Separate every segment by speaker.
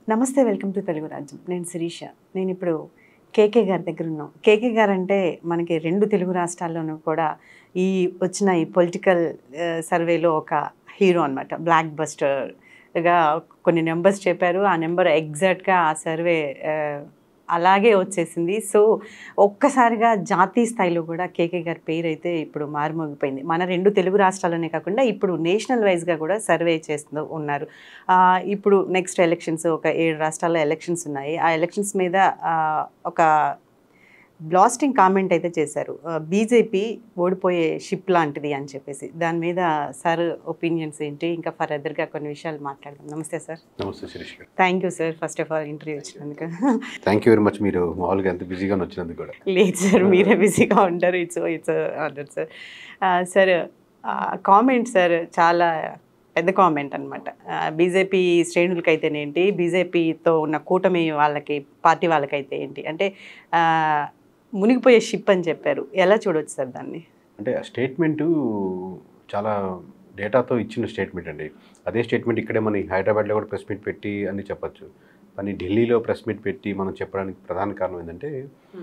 Speaker 1: నమస్తే welcome to Telugu రాజ్యం నేను శిరీష నేను ఇప్పుడు కేకే గారి దగ్గర ఉన్నాం కేకే గారు అంటే మనకి రెండు తెలుగు రాష్ట్రాల్లోనూ కూడా ఈ వచ్చిన ఈ పొలిటికల్ సర్వేలో ఒక హీరో అనమాట బ్లాక్ బస్టర్గా కొన్ని నెంబర్స్ చెప్పారు ఆ నెంబర్ ఎగ్జాక్ట్గా ఆ సర్వే అలాగే వచ్చేసింది సో ఒక్కసారిగా జాతీయ స్థాయిలో కూడా కేకే గారి పేరు అయితే ఇప్పుడు మారుమోగిపోయింది మన రెండు తెలుగు రాష్ట్రాల్లోనే కాకుండా ఇప్పుడు నేషనల్ వైజ్గా కూడా సర్వే చేస్తూ ఉన్నారు ఆ, ఇప్పుడు నెక్స్ట్ ఎలక్షన్స్ ఒక ఏడు రాష్ట్రాల్లో ఎలక్షన్స్ ఉన్నాయి ఆ ఎలక్షన్స్ మీద ఆ, ఒక బ్లాస్టింగ్ కామెంట్ అయితే చేశారు బీజేపీ ఓడిపోయే షిప్ లాంటిది అని చెప్పేసి దాని మీద సార్ ఒపీనియన్స్ ఏంటి ఇంకా ఫర్దర్గా కొన్ని విషయాలు మాట్లాడదాం నమస్తే సార్
Speaker 2: నమస్తే Shirish garu
Speaker 1: thank you sir first of all interview ఇచ్చినందుకు
Speaker 2: థ్యాంక్ యూ వెరీ మచ్ మీరు మామూలుగా ఎంత బిజీగా వచ్చినందుకు కూడా
Speaker 1: లేదు సార్ మీరే బిజీగా ఉంటారు it's it's order sir sir comment sir చాలా పెద్ద కామెంట్ అనమాట బీజేపీ శ్రేణులకైతేనేంటి బీజేపీతో ఉన్న కూటమి వాళ్ళకి పార్టీ వాళ్ళకైతే ఏంటి అంటే ఆ, మునిగిపోయే షిప్ అని చెప్పారు ఎలా చూడొచ్చు సార్ దాన్ని
Speaker 2: అంటే ఆ స్టేట్మెంటు చాలా డేటాతో ఇచ్చిన స్టేట్మెంట్ అండి అదే స్టేట్మెంట్ ఇక్కడే మన హైదరాబాద్లో కూడా ప్రెస్ మీట్ పెట్టి అని చెప్పొచ్చు కానీ ఢిల్లీలో ప్రెస్ మీట్ పెట్టి మనం చెప్పడానికి ప్రధాన కారణం ఏంటంటే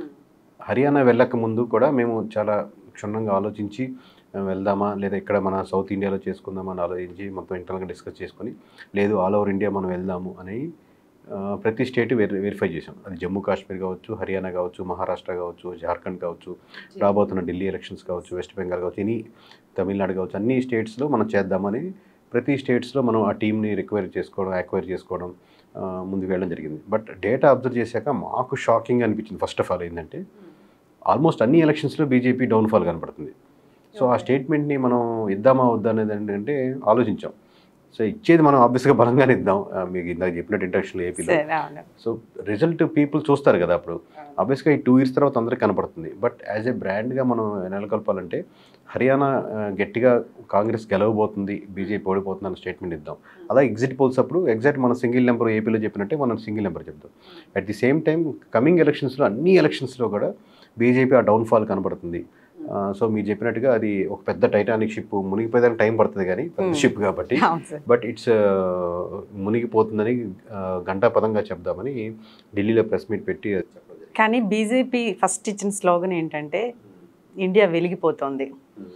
Speaker 2: హర్యానా వెళ్ళక ముందు కూడా మేము చాలా క్షుణ్ణంగా ఆలోచించి ఆ, వెళ్దామా లేదా ఇక్కడ మన సౌత్ ఇండియాలో చేసుకుందామా అని ఆలోచించి మొత్తం ఇంటర్నల్గా డిస్కస్ చేసుకొని లేదు ఆల్ ఓవర్ ఇండియా మనం వెళ్దాము అని ఆ, ప్రతి స్టేట్ వెరి వెరిఫై చేసాం అది జమ్మూ కాశ్మీర్ కావచ్చు హర్యానా కావచ్చు మహారాష్ట్ర కావచ్చు జార్ఖండ్ కావచ్చు రాబోతున్న ఢిల్లీ ఎలక్షన్స్ కావచ్చు వెస్ట్ బెంగాల్ కావచ్చు ఎనీ తమిళనాడు కావచ్చు అన్ని స్టేట్స్లో మనం చేద్దామని ప్రతి స్టేట్స్లో మనం ఆ టీంని రిక్వైర్ చేసుకోవడం యాక్వైర్ చేసుకోవడం ఆ, ముందుకు వెళ్ళడం జరిగింది బట్ డేటా అబ్జర్వ్ చేశాక మాకు షాకింగ్ అనిపించింది ఫస్ట్ ఆఫ్ ఆల్ ఏంటంటే ఆల్మోస్ట్ అన్ని ఎలక్షన్స్లో బీజేపీ డౌన్ఫాల్ కనపడుతుంది సో ఆ స్టేట్మెంట్ని మనం ఇద్దామా వద్దా అనేది ఏంటంటే ఆలోచించాం సో ఇచ్చేది మనం ఆబ్వియస్గా బలంగానే ఇద్దాం ఆ, మీకు ఇందాక చెప్పినట్టు ఇంటర్నేషనల్ ఏపీలో
Speaker 1: సార్ అవును
Speaker 2: సో రిజల్ట్ పీపుల్ చూస్తారు కదా అప్పుడు ఆబ్వియస్గా ఈ టూ ఇయర్స్ తర్వాత అందరికీ కనపడుతుంది బట్ యాజ్ ఏ బ్రాండ్గా మనం నెలకొల్పాలంటే హర్యానా ఆ, గట్టిగా కాంగ్రెస్ గెలవబోతుంది బీజేపీ ఓడిపోతుంది అన్న స్టేట్మెంట్ ఇద్దాం అలా ఎగ్జిట్ పోల్స్ అప్పుడు ఎగ్జాక్ట్ మనం సింగిల్ నెంబర్ ఏపీలో చెప్పినట్టే మనం సింగిల్ నెంబర్ చెప్తాం at the same time coming ఎలక్షన్స్లో అన్ని ఎలక్షన్స్లో కూడా బీజేపీ ఆ డౌన్ఫాల్ కనపడుతుంది సో మీరు చెప్పినట్టుగా అది ఒక పెద్ద టైటానిక్ షిప్ మునిగిపోయేదానికి టైం పడుతుంది కానీ పెద్ద
Speaker 1: Hmm.
Speaker 2: షిప్ కాబట్టి
Speaker 1: అవును సార్
Speaker 2: బట్ ఇట్స్ మునిగిపోతుందని ఆ, గంటాపదంగా చెప్దామని ఢిల్లీలో ప్రెస్ మీట్ పెట్టి చెప్పడం జరిగింది.
Speaker 1: కానీ బీజేపీ ఫస్ట్ ఇచ్చిన స్లోగన్ ఏంటంటే ఇండియా వెలిగిపోతోంది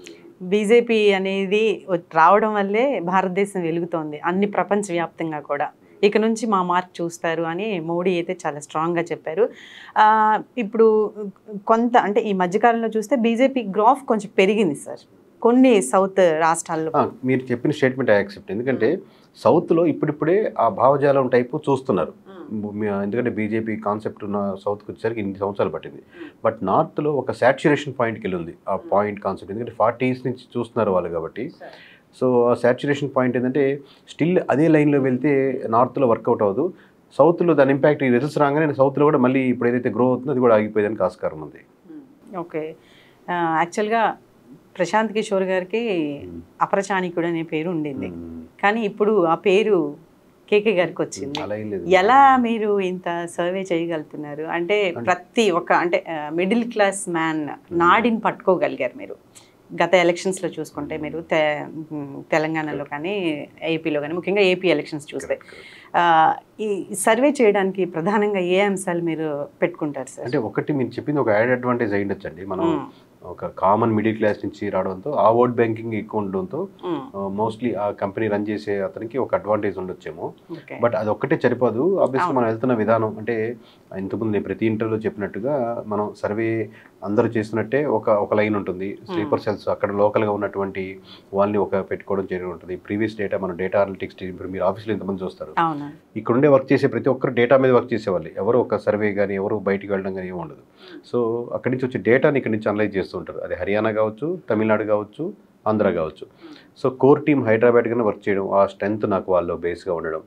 Speaker 1: బీజేపీ అనేది వ- రావడం వల్లే భారతదేశం వెలుగుతోంది అన్ని ప్రపంచవ్యాప్తంగా కూడా ఇక నుంచి మా మార్క్ చూస్తారు అని మోడీ అయితే చాలా స్ట్రాంగ్గా చెప్పారు ఆ, ఇప్పుడు కొంత అంటే ఈ మధ్యకాలంలో చూస్తే బీజేపీ గ్రాఫ్ కొంచెం పెరిగింది సార్ కొన్ని సౌత్ రాష్ట్రాల్లో
Speaker 2: ఆ, మీరు చెప్పిన స్టేట్మెంట్ ఐ యాక్సెప్ట్ ఎందుకంటే సౌత్లో ఇప్పుడిప్పుడే ఆ భావజాలం టైపు చూస్తున్నారు మీ- ఎందుకంటే బీజేపీ కాన్సెప్ట్ ఉన్న సౌత్కి వచ్చేసరికి ఇన్ని సంవత్సరాలు పట్టింది బట్ నార్త్లో ఒక సాచురేషన్ పాయింట్కి వెళ్ళింది ఆ పాయింట్ కాన్సెప్ట్ ఎందుకంటే ఫార్టీస్ నుంచి చూస్తున్నారు వాళ్ళు కాబట్టి సో ఆ సాచురేషన్ పాయింట్ ఏంటంటే స్టిల్ అదే లైన్లో వెళ్తే నార్త్లో వర్కౌట్ అవ్వదు సౌత్లో దాని ఇంపాక్ట్ ఈ రిజల్ట్స్ రాగానే సౌత్లో కూడా మళ్ళీ ఇప్పుడు ఏదైతే గ్రో అవుతుందో అది కూడా ఆగిపోయేదానికి ఆస్కారం ఉంది
Speaker 1: ఓకే యాక్చువల్గా ప్రశాంత్ కిషోర్ గారికి అపరచానికుడు అనే పేరు ఉండింది కానీ ఇప్పుడు ఆ పేరు కేకే గారికి వచ్చింది
Speaker 2: అలా ఏం లేదు
Speaker 1: ఎలా మీరు ఇంత సర్వే చేయగలుగుతున్నారు అంటే ప్రతి ఒక్క అంటే మిడిల్ క్లాస్ మ్యాన్ నాడిని పట్టుకోగలిగారు మీరు గత ఎలక్షన్స్లో చూసుకుంటే మీరు తె ఉమ్, తెలంగాణలో కానీ ఏపీలో కానీ ముఖ్యంగా ఏపీ ఎలక్షన్స్ చూస్తే ఆ, ఈ సర్వే చేయడానికి ప్రధానంగా ఏ అంశాలు మీరు పెట్టుకుంటారు సార్
Speaker 2: అంటే ఒకటి మీరు చెప్పింది ఒక యాడ్ అడ్వాంటేజ్ అయి ఉండొచ్చండి మనం
Speaker 1: ఉమ్,
Speaker 2: ఒక కామన్ మిడిల్ క్లాస్ నుంచి రావడంతో ఆ ఓట్ బ్యాంకింగ్ ఎక్కువ ఉండడంతో
Speaker 1: ఉమ్,
Speaker 2: మోస్ట్లీ ఆ కంపెనీ రన్ చేసే అతనికి ఒక అడ్వాంటేజ్ ఉండొచ్చేమో
Speaker 1: ఓకే
Speaker 2: బట్ అది ఒక్కటే సరిపోదు ఆబ్వియస్గా
Speaker 1: అవును.
Speaker 2: మనం వెళ్తున్న విధానం అంటే ఇంతకుముందు నేను ప్రతి ఇంటర్లో చెప్పినట్టుగా మనం సర్వే అందరూ చేస్తున్నట్టే ఒక ఒక లైన్ ఉంటుంది స్లీపర్ సెల్స్ అక్కడ లోకల్గా ఉన్నటువంటి వాళ్ళని ఒక పెట్టుకోవడం జరిగి ఉంటుంది ప్రీవియస్ డేటా మనం డేటా అనలిటిక్స్ ఇప్పుడు మీరు ఆఫీస్లో ఇంతమంది చూస్తారు
Speaker 1: అవునా
Speaker 2: ఇక్కడ ఉండే వర్క్ చేసే ప్రతి ఒక్కరు డేటా మీద వర్క్ చేసేవాళ్ళు ఎవరు ఒక సర్వే కానీ ఎవరు బయటికి వెళ్ళడం కానీ ఏమి ఉండదు సో అక్కడి నుంచి వచ్చే డేటాని ఇక్కడి నుంచి అనలైజ్ చేస్తూ ఉంటారు అది హర్యానా కావచ్చు తమిళనాడు కావచ్చు ఆంధ్ర కావచ్చు సో కోర్ టీమ్ హైదరాబాద్ కన్నా వర్క్ చేయడం ఆ స్ట్రెంత్ నాకు వాళ్ళు బేస్గా ఉండడం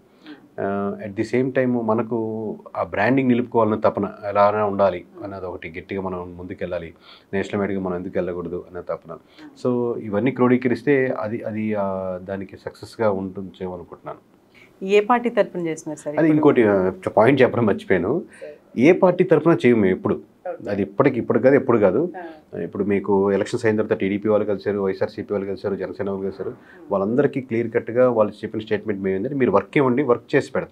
Speaker 2: అట్ ది సేమ్ టైం మనకు ఆ బ్రాండింగ్ నిలుపుకోవాలన్న తపన ఎలానే ఉండాలి అన్నది ఒకటి గట్టిగా మనం ముందుకెళ్ళాలి నేషనల్ మీడియాగా మనం ఎందుకు వెళ్ళకూడదు అనే తపన సో ఇవన్నీ క్రోడీకరిస్తే అది అది ఆ, దానికి సక్సెస్గా ఉంటుంది అనుకుంటున్నాను
Speaker 1: ఏ పార్టీ తరపున చేస్తున్నారు సార్
Speaker 2: అది
Speaker 1: ఇప్పుడు?
Speaker 2: ఇంకోటి పాయింట్ చెప్పడం మర్చిపోయాను ఏ పార్టీ తరఫున చేయము మేము ఎప్పుడు అది ఇప్పటికి ఇప్పుడు కాదు ఎప్పుడు కాదు ఇప్పుడు మీకు ఎలక్షన్స్ అయిన తర్వాత టీడీపీ వాళ్ళు కలిసారు వైఎస్ఆర్సీపీ వాళ్ళు కలిసారు జనసేన వాళ్ళు కలిసారు వాళ్ళందరికీ క్లియర్ కట్గా వాళ్ళు చెప్పిన స్టేట్మెంట్ మేము ఏంటంటే మీరు వర్క్ ఇవ్వండి వర్క్ చేసి పెడతాం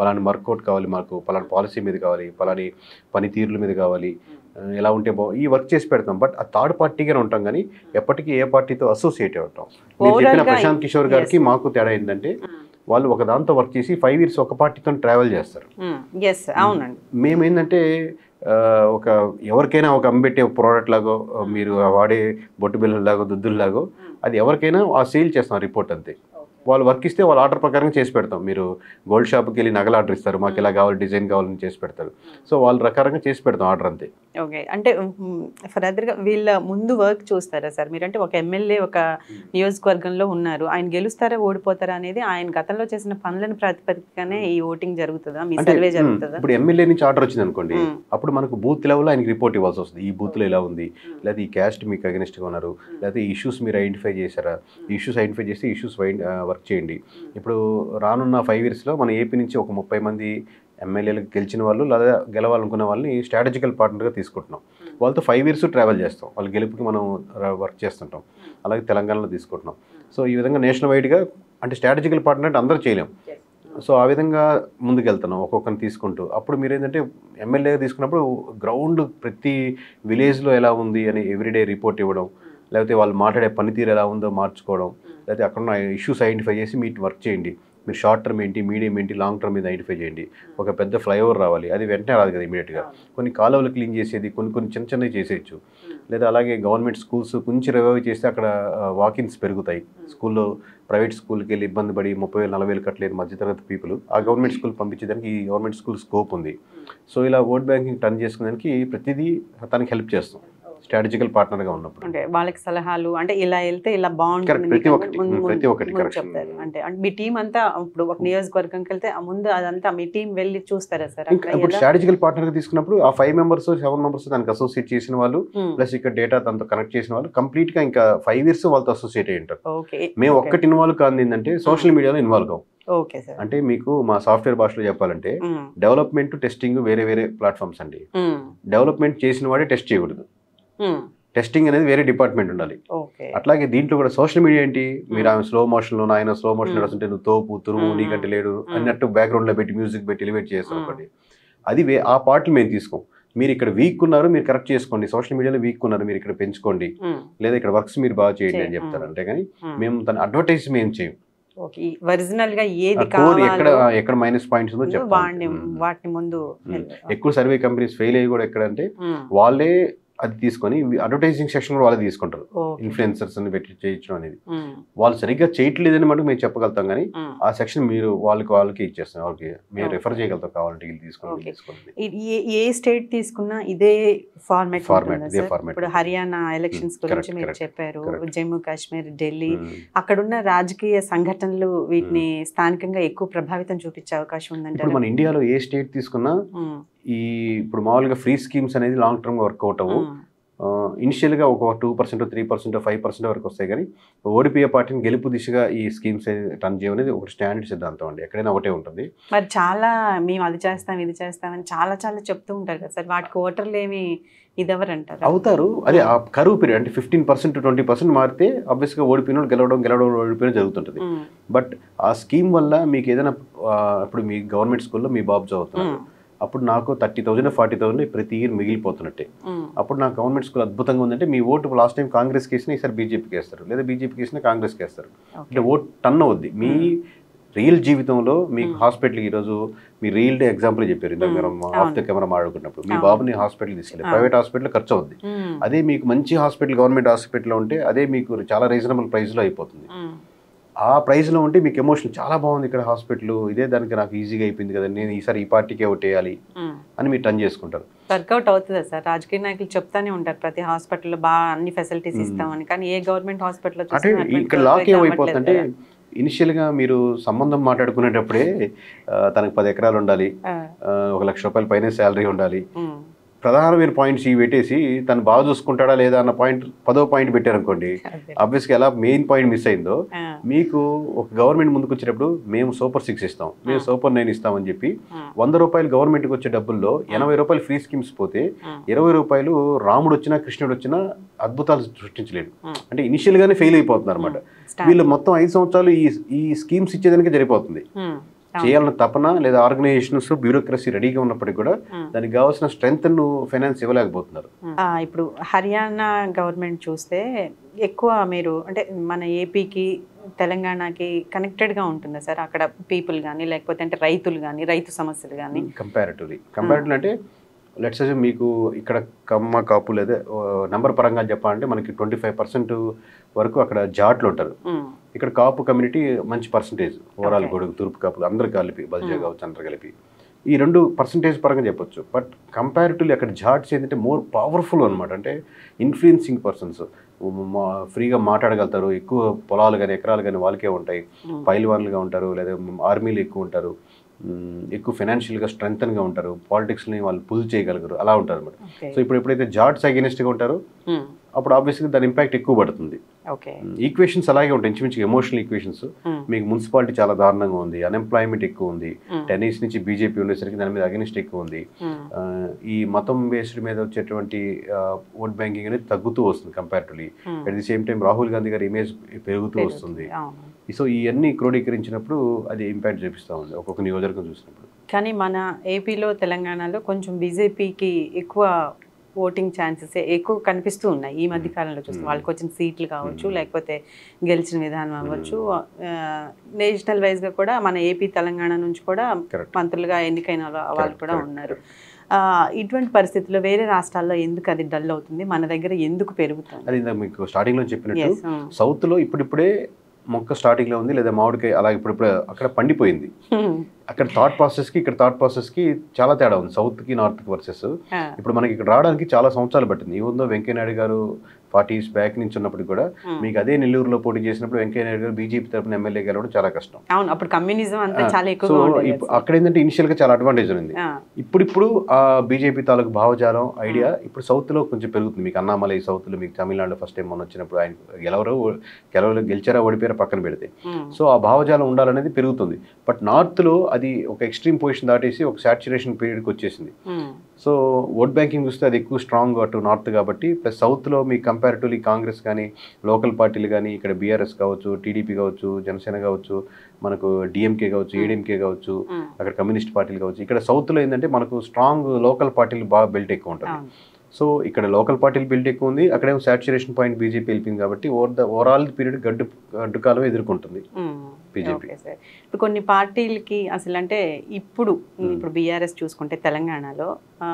Speaker 2: పలాని వర్కౌట్ కావాలి మాకు పలాని పాలసీ మీద కావాలి పలాని పనితీరుల మీద కావాలి ఆ, ఎలా ఉంటే బా ఈ వర్క్ చేసి పెడతాం బట్ ఆ థర్డ్ పార్టీగానే ఉంటాం కానీ ఎప్పటికీ ఏ పార్టీతో అసోసియేట్ అవుతాం మీరు
Speaker 1: Overall
Speaker 2: చెప్పిన
Speaker 1: గా
Speaker 2: ప్రశాంత్ కిషోర్ గారికి
Speaker 1: yes.
Speaker 2: మాకు తేడా ఏంటంటే వాళ్ళు ఒక దాంతో వర్క్ చేసి ఫైవ్ ఇయర్స్ ఒక పార్టీతో ట్రావెల్ చేస్తారు
Speaker 1: ఎస్ అవునండి
Speaker 2: మేము ఏంటంటే ఆ, ఒక ఎవరికైనా ఒక అమ్మిపెట్టే ఒక ప్రోడక్ట్ లాగో ఆ, మీరు వాడే బొట్టు బిల్లలాగో దుద్దుల్లాగో అది ఎవరికైనా ఆ సేల్ చేస్తాం రిపోర్ట్ అంతే వాళ్ళు వర్క్ ఇస్తే వాళ్ళ ఆర్డర్ ప్రకారం చేసి పెడతాం మీరు గోల్డ్ షాప్కి వెళ్ళి నగలు ఆర్డర్ ఇస్తారు మాకు ఇలా కావాలి డిజైన్ కావాలని చేసి పెడతారు సో వాళ్ళ ప్రకారంగా చేసి పెడతాం ఆర్డర్ అంతే
Speaker 1: ఓకే అంటే ఫర్దర్గా వీళ్ళ ముందు వర్క్ చూస్తారా సార్ మీరు అంటే ఒక ఎమ్మెల్యే ఒక నియోజకవర్గంలో ఉన్నారు ఆయన గెలుస్తారా ఓడిపోతారా అనేది ఆయన గతంలో చేసిన పనులను ప్రాతిపదికనే ఈ ఓటింగ్ జరుగుతుందా మీ
Speaker 2: అంటే
Speaker 1: సర్వే
Speaker 2: ఉమ్,
Speaker 1: జరుగుతుందా
Speaker 2: ఇప్పుడు ఎమ్మెల్యే నుంచి ఆర్డర్ వచ్చింది అనుకోండి
Speaker 1: ఉమ్.
Speaker 2: అప్పుడు మనకు బూత్ లెవెల్లో ఆయనకి రిపోర్ట్ ఇవ్వాల్సి వస్తుంది ఈ బూత్లో ఎలా ఉంది లేదా ఈ క్యాస్ట్ మీకు అగెనిస్ట్గా ఉన్నారు లేదా ఈ ఇష్యూస్ మీరు ఐడెంటిఫై చేశారా ఈ ఇష్యూస్ ఐడెంటిఫై చేసి ఇష్యూస్ వర్క్ చేయండి ఇప్పుడు రానున్న ఫైవ్ ఇయర్స్లో మన ఏపీ నుంచి ఒక ముప్పై మంది ఎమ్మెల్యేలకు గెలిచిన వాళ్ళు లేదా గెలవాలనుకున్న వాళ్ళని స్ట్రాటజికల్ పార్ట్నర్గా తీసుకుంటున్నాం వాళ్ళతో ఫైవ్ ఇయర్స్ ట్రావెల్ చేస్తాం వాళ్ళ గెలుపుకి మనం వర్క్ చేస్తుంటాం అలాగే తెలంగాణలో తీసుకుంటున్నాం సో ఈ విధంగా నేషనల్ వైడ్గా అంటే స్ట్రాటజికల్ పార్ట్నర్ అంటే అందరూ చేయలేం సో ఆ విధంగా ముందుకెళ్తున్నాం ఒక్కొక్కరిని తీసుకుంటూ అప్పుడు మీరు ఏంటంటే ఎమ్మెల్యేగా తీసుకున్నప్పుడు గ్రౌండ్ ప్రతి విలేజ్లో ఎలా ఉంది అని ఎవ్రీడే రిపోర్ట్ ఇవ్వడం లేకపోతే వాళ్ళు మాట్లాడే పనితీరు ఎలా ఉందో మార్చుకోవడం లేకపోతే అక్కడ ఉన్న ఇష్యూస్ ఐడెంటిఫై చేసి మీరు వర్క్ చేయండి మీరు షార్ట్ టర్మ్ ఏంటి మీడియం ఏంటి లాంగ్ టర్మ్ మీద ఐడెంటిఫై చేయండి ఒక పెద్ద ఫ్లైఓవర్ రావాలి అది వెంటనే రాదు కదా ఇమీడియట్గా కొన్ని కాలువలు క్లీన్ చేసేది కొన్ని కొన్ని చిన్న చిన్నవి చేసేయచ్చు లేదా అలాగే గవర్నమెంట్ స్కూల్స్ కొంచెం రివైవ్ చేస్తే అక్కడ వాకిన్స్ పెరుగుతాయి స్కూల్లో ప్రైవేట్ స్కూల్కి వెళ్ళి ఇబ్బంది పడి ముప్పై వేలు నలభై వేలు కట్టలేదు మధ్యతరగతి పీపుల్ ఆ గవర్నమెంట్ స్కూల్ పంపించేదానికి ఈ గవర్నమెంట్ స్కూల్ స్కోప్ ఉంది సో ఇలా ఓట్ బ్యాంకింగ్ టర్న్ చేసుకునేదానికి ప్రతిదీ తనకి హెల్ప్ చేస్తాం స్ట్రాటజికల్ పార్ట్నర్గా ఉన్నప్పుడు
Speaker 1: అంటే వాళ్ళకి సలహాలు అంటే ఇలా వెళ్తే ఇలా బాగుంటుంది
Speaker 2: Correct, ప్రతి
Speaker 1: మీకు
Speaker 2: ఒక్కటి,
Speaker 1: ముందు-
Speaker 2: ప్రతి
Speaker 1: ముందు-
Speaker 2: ఒక్కటి,
Speaker 1: ముందు
Speaker 2: correct.
Speaker 1: చెప్తారు అంటే అంటే మీ టీం అంతా ఇప్పుడు ఒక నియోజకవర్గంకి వెళ్తే ఆ ముందు అదంతా మీ టీం వెళ్ళి చూస్తారా సార్
Speaker 2: ఇంకా ఇప్పుడు స్ట్రాటజికల్ పార్ట్నర్గా తీసుకున్నప్పుడు ఆ ఫైవ్ మెంబర్స్ సెవెన్ మెంబర్స్ దానికి అసోసియేట్ చేసిన వాళ్ళు ప్లస్ ఇక్కడ డేటా తనతో కనెక్ట్ చేసిన వాళ్ళు కంప్లీట్గా ఇంకా ఫైవ్ ఇయర్స్ వాళ్ళతో అసోసియేట్ అయ్యి ఉంటారు
Speaker 1: ఓకే
Speaker 2: మేము ఒక్కటి ఇన్వాల్వ్ కాదు ఏంటంటే సోషల్ మీడియాలో ఇన్వాల్వ్ కావు
Speaker 1: ఓకే సార్
Speaker 2: అంటే మీకు మా సాఫ్ట్వేర్ భాషలో చెప్పాలంటే డెవలప్మెంట్ టెస్టింగ్ వేరే వేరే ప్లాట్ఫామ్స్ అండి డెవలప్మెంట్ చేసిన వాడే టెస్ట్ చేయకూడదు టెస్టింగ్ అనేది వేరే డిపార్ట్మెంట్ ఉండాలి
Speaker 1: ఓకే
Speaker 2: అట్లాగే దీంట్లో కూడా సోషల్ మీడియా ఏంటి మీరు ఆమె స్లో మోషన్లో ఆయన స్లో మోషన్
Speaker 1: Hmm.
Speaker 2: నడుస్తుంటే నువ్వు తోపు తురుము
Speaker 1: Hmm.
Speaker 2: నీకంటే లేడు
Speaker 1: Hmm.
Speaker 2: అన్నట్టు బ్యాక్గ్రౌండ్లో పెట్టి మ్యూజిక్ పెట్టి ఎలివేట్ చేస్తాం
Speaker 1: Hmm.
Speaker 2: ఒకటి అది వే ఆ పార్ట్లు మేము తీసుకోం మీరు ఇక్కడ వీక్ ఉన్నారు మీరు కరెక్ట్ చేసుకోండి సోషల్ మీడియాలో వీక్ ఉన్నారు మీరు ఇక్కడ పెంచుకోండి లేదా ఇక్కడ వర్క్స్ మీరు బాగా చేయండి అని
Speaker 1: చేయ-
Speaker 2: చెప్తారు
Speaker 1: Hmm.
Speaker 2: అంటే కానీ మేము తన అడ్వర్టైజ్ మేము చేయం
Speaker 1: ఓకే ఒరిజినల్ గా ఏది
Speaker 2: కోర్ ఎక్కడ
Speaker 1: కావాలో
Speaker 2: ఎక్కడ మైనస్ పాయింట్స్ ఉందో
Speaker 1: వాడిని
Speaker 2: చెప్తాం
Speaker 1: వాటిని ముందు
Speaker 2: Hmm. ఎక్కువ సర్వే కంపెనీస్ ఫెయిల్ అయ్యి కూడా ఎక్కడ అంటే
Speaker 1: ఉమ్,
Speaker 2: వాళ్ళే అది తీసుకొని అడ్వర్టైజింగ్ సెక్షన్ కూడా వాళ్ళే తీసుకుంటారు
Speaker 1: ఓకే.
Speaker 2: ఇన్ఫ్లుయెన్సర్స్ అని పెట్టి చేయించడం అనేది
Speaker 1: ఉమ్,
Speaker 2: వాళ్ళు సరిగ్గా చేయట్లేదని మటుకు మేము చెప్పగలుగుతాం కానీ
Speaker 1: ఉమ్.
Speaker 2: ఆ సెక్షన్ మీరు వాళ్ళకి వాళ్ళకి ఇచ్చేస్తాం ఓకే మీరు
Speaker 1: Okay.
Speaker 2: రిఫర్ చేయగలుగుతాం కావాలంటే వీళ్ళు తీసుకోండి వీళ్ళు
Speaker 1: Okay.
Speaker 2: తీసుకోండి
Speaker 1: ఇది ఏ- ఏ స్టేట్ తీసుకున్నా ఇదే ఫార్మాట్
Speaker 2: Format, ఇదే format.
Speaker 1: ఇప్పుడు హర్యానా ఎలక్షన్స్
Speaker 2: Hmm,
Speaker 1: గురించి
Speaker 2: correct,
Speaker 1: మీరు
Speaker 2: correct,
Speaker 1: చెప్పారు
Speaker 2: correct.
Speaker 1: జమ్మూ కాశ్మీర్ ఢిల్లీ
Speaker 2: మ్మ్.
Speaker 1: అక్కడున్న రాజకీయ సంఘటనలు వీటిని స్థానికంగా ఎక్కువ ప్రభావితం చూపించే అవకాశం
Speaker 2: ఇప్పుడు
Speaker 1: ఉందంటారు
Speaker 2: మన ఇండియాలో ఏ స్టేట్ తీసుకున్నా ఈ ఇప్పుడు మామూలుగా ఫ్రీ స్కీమ్స్ అనేది లాంగ్ టర్మ్ వర్కౌట్ అవ్వు ఇనిషియల్గా ఒక two percent three percent five percent వరకు వస్తాయి కానీ ఓడిపోయే పార్టీని గెలుపు దిశగా ఈ స్కీమ్స్ రన్ చేయడం అనేది ఒక స్టాండర్డ్ సిద్ధాంతం అండి ఎక్కడైనా ఒకటే ఉంటుంది
Speaker 1: మరి చాలా మేము అది చేస్తాం ఇది చేస్తామని చాలా చాలా చెప్తూ ఉంటారు కదా సార్ వాటికి ఓటర్లు ఏమి ఇదెవరు అంటారు
Speaker 2: అవుతారు అదే ఆ కరువు పీరియడ్ అంటే ఫిఫ్టీన్ పర్సెంట్ ట్వంటీ పర్సెంట్ మారితే ఆబ్వియస్గా ఓడిపోయిన వాళ్ళు గెలవడం గెలవడం ఓడిపోయిన జరుగుతుంటుంది
Speaker 1: ఉమ్,
Speaker 2: బట్ ఆ స్కీమ్ వల్ల మీకు ఏదైనా ఆ, ఇప్పుడు మీ గవర్నమెంట్ స్కూల్లో మీ బాబు చదువుతున్నారు
Speaker 1: ఉమ్,
Speaker 2: అప్పుడు నాకు థర్టీ థౌసండ్ ఫార్టీ థౌసండ్ ప్రతి ఇయర్ మిగిలిపోతున్నట్టే
Speaker 1: ఉమ్,
Speaker 2: అప్పుడు నాకు గవర్నమెంట్ స్కూల్ అద్భుతంగా ఉందంటే మీ ఓటు లాస్ట్ టైం కాంగ్రెస్కి వేసినా ఈసారి బీజేపీకి వేస్తారు లేదా బీజేపీకి వేసినా కాంగ్రెస్కి వేస్తారు
Speaker 1: ఓకే.
Speaker 2: అంటే ఓట్ టన్ అవుద్ది మీ రియల్ జీవితంలో మీకు
Speaker 1: Hmm.
Speaker 2: హాస్పిటల్కి ఈరోజు మీ రియల్ డే ఎగ్జాంపుల్ చెప్పారు ఇందాక
Speaker 1: Hmm.
Speaker 2: మీరు ఆఫ్ ద
Speaker 1: అవును.
Speaker 2: కెమెరా మాట్లాడుకున్నప్పుడు మీ
Speaker 1: అవును.
Speaker 2: బాబుని హాస్పిటల్ తీసుకెళ్ళి
Speaker 1: అవును.
Speaker 2: ప్రైవేట్ హాస్పిటల్ ఖర్చు అవుద్ది
Speaker 1: ఉమ్,
Speaker 2: అదే మీకు మంచి హాస్పిటల్ గవర్నమెంట్ హాస్పిటల్లో ఉంటే అదే మీకు చాలా రీజనబుల్ ప్రైస్లో అయిపోతుంది
Speaker 1: ఉమ్,
Speaker 2: ఆ ప్రైస్లో ఉంటే మీకు ఎమోషన్ చాలా బాగుంది ఇక్కడ హాస్పిటల్ ఇదే దానికి నాకు ఈజీగా అయిపోయింది కదా నేను ఈసారి ఈ పార్టీకే ఓటేయాలి
Speaker 1: ఉమ్.
Speaker 2: అని మీరు టర్న్ చేసుకుంటారు
Speaker 1: వర్కౌట్ అవుతుందా సార్ రాజకీయ నాయకులు చెప్తానే ఉంటారు ప్రతి హాస్పిటల్లో బాగా అన్ని ఫెసిలిటీస్
Speaker 2: Hmm.
Speaker 1: ఇస్తామని కానీ ఏ గవర్నమెంట్ హాస్పిటల్లో
Speaker 2: అంటే ఇక్కడ లాక్ ఏమైపోతుందంటే ఇనిషియల్గా మీరు సంబంధం మాట్లాడుకునేటప్పుడే ఆ, తనకు పది ఎకరాలు ఉండాలి ఆ, ఒక లక్ష రూపాయల పైన శాలరీ ఉండాలి ప్రధానమైన పాయింట్స్ ఇవి పెట్టేసి తను బాగా చూసుకుంటాడా లేదా అన్న పాయింట్ పదో పాయింట్ పెట్టారనుకోండి ఆబ్వియస్గా ఎలా మెయిన్ పాయింట్ మిస్ అయిందో మీకు ఒక గవర్నమెంట్ ముందుకు వచ్చేటప్పుడు మేము సూపర్ సిక్స్ ఇస్తాం మేము
Speaker 1: Hmm.
Speaker 2: సూపర్ నైన్ ఇస్తామని చెప్పి వంద రూపాయలు గవర్నమెంట్కి వచ్చే డబ్బుల్లో ఎనభై రూపాయలు ఫ్రీ స్కీమ్స్ పోతే ఇరవై రూపాయలు రాముడు వచ్చినా కృష్ణుడు వచ్చినా అద్భుతాలు సృష్టించలేడు అంటే ఇనిషియల్గానే ఫెయిల్ అయిపోతున్నారు అనమాట వీళ్ళు మొత్తం ఐదు సంవత్సరాలు ఈ ఈ స్కీమ్స్ ఇచ్చేదానికి సరిపోతుంది చేయాలన్న తపన లేదా ఆర్గనైజేషన్స్ బ్యూరోక్రసీ రెడీగా ఉన్నప్పటికీ కూడా
Speaker 1: ఉమ్.
Speaker 2: దానికి కావాల్సిన స్ట్రెంగ్త్ ఫైనాన్స్ ఇవ్వలేకపోతున్నారు
Speaker 1: ఆ, ఇప్పుడు హర్యానా గవర్నమెంట్ చూస్తే ఎక్కువ మీరు అంటే మన ఏపీకి తెలంగాణకి కనెక్టెడ్గా ఉంటుందా సార్ అక్కడ పీపుల్ కానీ లేకపోతే అంటే రైతులు కానీ రైతు సమస్యలు కానీ
Speaker 2: కంపారిటివ్లీ కంపారిటివ్లీ అంటే లెట్స్ మీకు ఇక్కడ కమ్మ కాపు లేదా నెంబర్ పరంగా చెప్పాలంటే మనకి ట్వంటీ ఫైవ్ పర్సెంట్ వరకు అక్కడ జాట్లు ఉంటారు ఇక్కడ కాపు కమ్యూనిటీ మంచి పర్సంటేజ్ ఓవరాల్
Speaker 1: Okay.
Speaker 2: గొడుగు తూర్పు కాపులు అందరు కలిపి బల్జా
Speaker 1: Hmm.
Speaker 2: కావచ్చు అందరు కలిపి ఈ రెండు పర్సంటేజ్ పరంగా చెప్పొచ్చు బట్ కంపారిటివ్లీ అక్కడ జాట్స్ ఏంటంటే మోర్ పవర్ఫుల్ అనమాట అంటే ఇన్ఫ్లుయెన్సింగ్ పర్సన్స్ ఫ్రీగా మాట్లాడగలుగుతారు ఎక్కువ పొలాలు కానీ ఎకరాలు కానీ వాళ్ళకే ఉంటాయి పైల్వాన్లుగా ఉంటారు లేదా ఆర్మీలు ఎక్కువ ఉంటారు మ్, ఎక్కువ ఫైనాన్షియల్గా స్ట్రెంగ్తన్గా ఉంటారు పాలిటిక్స్ని వాళ్ళు పుల్ చేయగలగరు అలా ఉంటారు అనమాట
Speaker 1: ఓకే
Speaker 2: సో ఇప్పుడు ఎప్పుడైతే జాట్స్ అగేనిస్ట్గా ఉంటారో అప్పుడు ఆబ్వియస్గా దాని ఇంపాక్ట్ ఎక్కువ పడుతుంది
Speaker 1: ఓకే
Speaker 2: ఈక్వేషన్స్ అలాగే ఉంటాయి ఇంచుమించు ఎమోషనల్ ఈక్వేషన్స్ మీకు మున్సిపాలిటీ చాలా దారుణంగా ఉంది అన్ఎంప్లాయ్మెంట్ ఎక్కువ ఉంది టెన్ ఇయర్స్ నుంచి బీజేపీ ఉండేసరికి దాని మీద అగెనిస్ట్ ఎక్కువ ఉంది ఆ, ఈ మతం బేస్డ్ మీద వచ్చేటువంటి ఓట్ బ్యాంకింగ్ అనేది తగ్గుతూ వస్తుంది comparatively at the same time Rahul Gandhi garu image పెరుగుతూ వస్తుంది సో ఇవన్నీ క్రోడీకరించినప్పుడు అది ఇంపాక్ట్ చూపిస్తూ ఉంది ఒక్కొక్క నియోజకవర్గం చూసినప్పుడు
Speaker 1: కానీ మన ఏపీలో తెలంగాణలో కొంచెం బీజేపీకి ఎక్కువ ఓటింగ్ ఛాన్సెస్ ఎక్కువ కనిపిస్తూ ఉన్నాయి ఈ మధ్య కాలంలో చూస్తే
Speaker 2: Hmm.
Speaker 1: వాళ్ళకి వచ్చిన సీట్లు కావచ్చు
Speaker 2: Hmm.
Speaker 1: లేకపోతే గెలిచిన విధానం అవ్వచ్చు నేషనల్ వైజ్గా కూడా మన ఏపీ తెలంగాణ నుంచి కూడా
Speaker 2: కరెక్ట్
Speaker 1: మంత్రులుగా ఎన్నికైన వా- వాళ్ళు
Speaker 2: Correct,
Speaker 1: కూడా
Speaker 2: correct,
Speaker 1: ఉన్నారు ఆ, ఇటువంటి పరిస్థితుల్లో వేరే రాష్ట్రాల్లో ఎందుకు అది డల్ అవుతుంది మన దగ్గర ఎందుకు పెరుగుతుంది
Speaker 2: అది ఇందాక మీకు స్టార్టింగ్లో చెప్పినట్టు
Speaker 1: Yes, um,
Speaker 2: సౌత్లో ఇప్పుడిప్పుడే మొక్క స్టార్టింగ్లో ఉంది లేదా మామిడికాయ అలా ఇప్పుడిప్పుడే అక్కడ పండిపోయింది
Speaker 1: hmm,
Speaker 2: అక్కడ థాట్ ప్రాసెస్కి ఇక్కడ థాట్ ప్రాసెస్కి చాలా తేడా ఉంది సౌత్కి నార్త్కి వర్సెస్
Speaker 1: ఆ,
Speaker 2: ఇప్పుడు మనకి ఇక్కడ రావడానికి చాలా సంవత్సరాలు పట్టింది ఈ ఉందో వెంకయ్యనాయుడు గారు ఫార్టీ ఇయర్స్ బ్యాక్ నుంచి ఉన్నప్పుడు కూడా
Speaker 1: hmm.
Speaker 2: మీకు అదే నెల్లూరులో పోటీ చేసినప్పుడు వెంకయ్యనాయుడు గారు బీజేపీ తరపున ఎమ్మెల్యే గెలవడం చాలా కష్టం
Speaker 1: అవును అప్పుడు కమ్యూనిజం అంతా
Speaker 2: ఆ,
Speaker 1: చాలా
Speaker 2: సో
Speaker 1: ఎక్కువగా ఉండేది
Speaker 2: ఇప్పు- అక్కడ ఏంటంటే ఇనిషియల్ గా చాలా అడ్వాంటేజ్ ఉంది
Speaker 1: ఆ,
Speaker 2: ఇప్పుడిప్పుడు ఆ బీజేపీ తాలూకు భావజాలం ఐడియా ఇప్పుడు సౌత్ లో కొంచెం పెరుగుతుంది మీకు అన్నామలై సౌత్ లో మీకు తమిళనాడులో ఫస్ట్ టైం మొన్న వచ్చినప్పుడు ఆయన గెలవరు గెలవరు గెలిచారా ఓడిపోయారా పక్కన పెడితే
Speaker 1: hmm,
Speaker 2: సో ఆ భావజాలం ఉండాలనేది పెరుగుతుంది బట్ నార్త్ లో అది ఒక ఎక్స్ట్రీమ్ పొజిషన్ దాటేసి ఒక సాచురేషన్ పీరియడ్కి వచ్చేసింది
Speaker 1: hmm,
Speaker 2: సో ఓట్ బ్యాంకింగ్ చూస్తే అది ఎక్కువ స్ట్రాంగ్ అటు నార్త్ కాబట్టి ప్లస్ సౌత్లో మీ కంపారిటివ్లీ కాంగ్రెస్ కానీ లోకల్ పార్టీలు కానీ ఇక్కడ బీఆర్ఎస్ కావచ్చు టీడీపీ కావచ్చు జనసేన కావచ్చు మనకు డిఎంకే కావచ్చు ఏడీఎంకే కావచ్చు
Speaker 1: hmm.
Speaker 2: అక్కడ కమ్యూనిస్ట్ పార్టీలు కావచ్చు ఇక్కడ సౌత్లో ఏంటంటే మనకు స్ట్రాంగ్ లోకల్ పార్టీలు బాగా బిల్ట్ ఎక్కువ ఉంటుంది
Speaker 1: అవును.
Speaker 2: సో ఇక్కడ లోకల్ పార్టీలు బిల్ట్ ఎక్కువ ఉంది అక్కడేమో సాచురేషన్ పాయింట్ బీజేపీ వెళ్ళింది కాబట్టి ఓవర్ ద ఓవరాల్ పీరియడ్ గడ్డు గడ్డు కాలం ఎదుర్కొంటుంది
Speaker 1: మ్మ్.
Speaker 2: BJP.
Speaker 1: ఓకే సార్ ఇప్పుడు కొన్ని పార్టీలకి అసలు అంటే ఇప్పుడు
Speaker 2: మ్మ్.
Speaker 1: ఇప్పుడు బీఆర్ఎస్ చూసుకుంటే తెలంగాణలో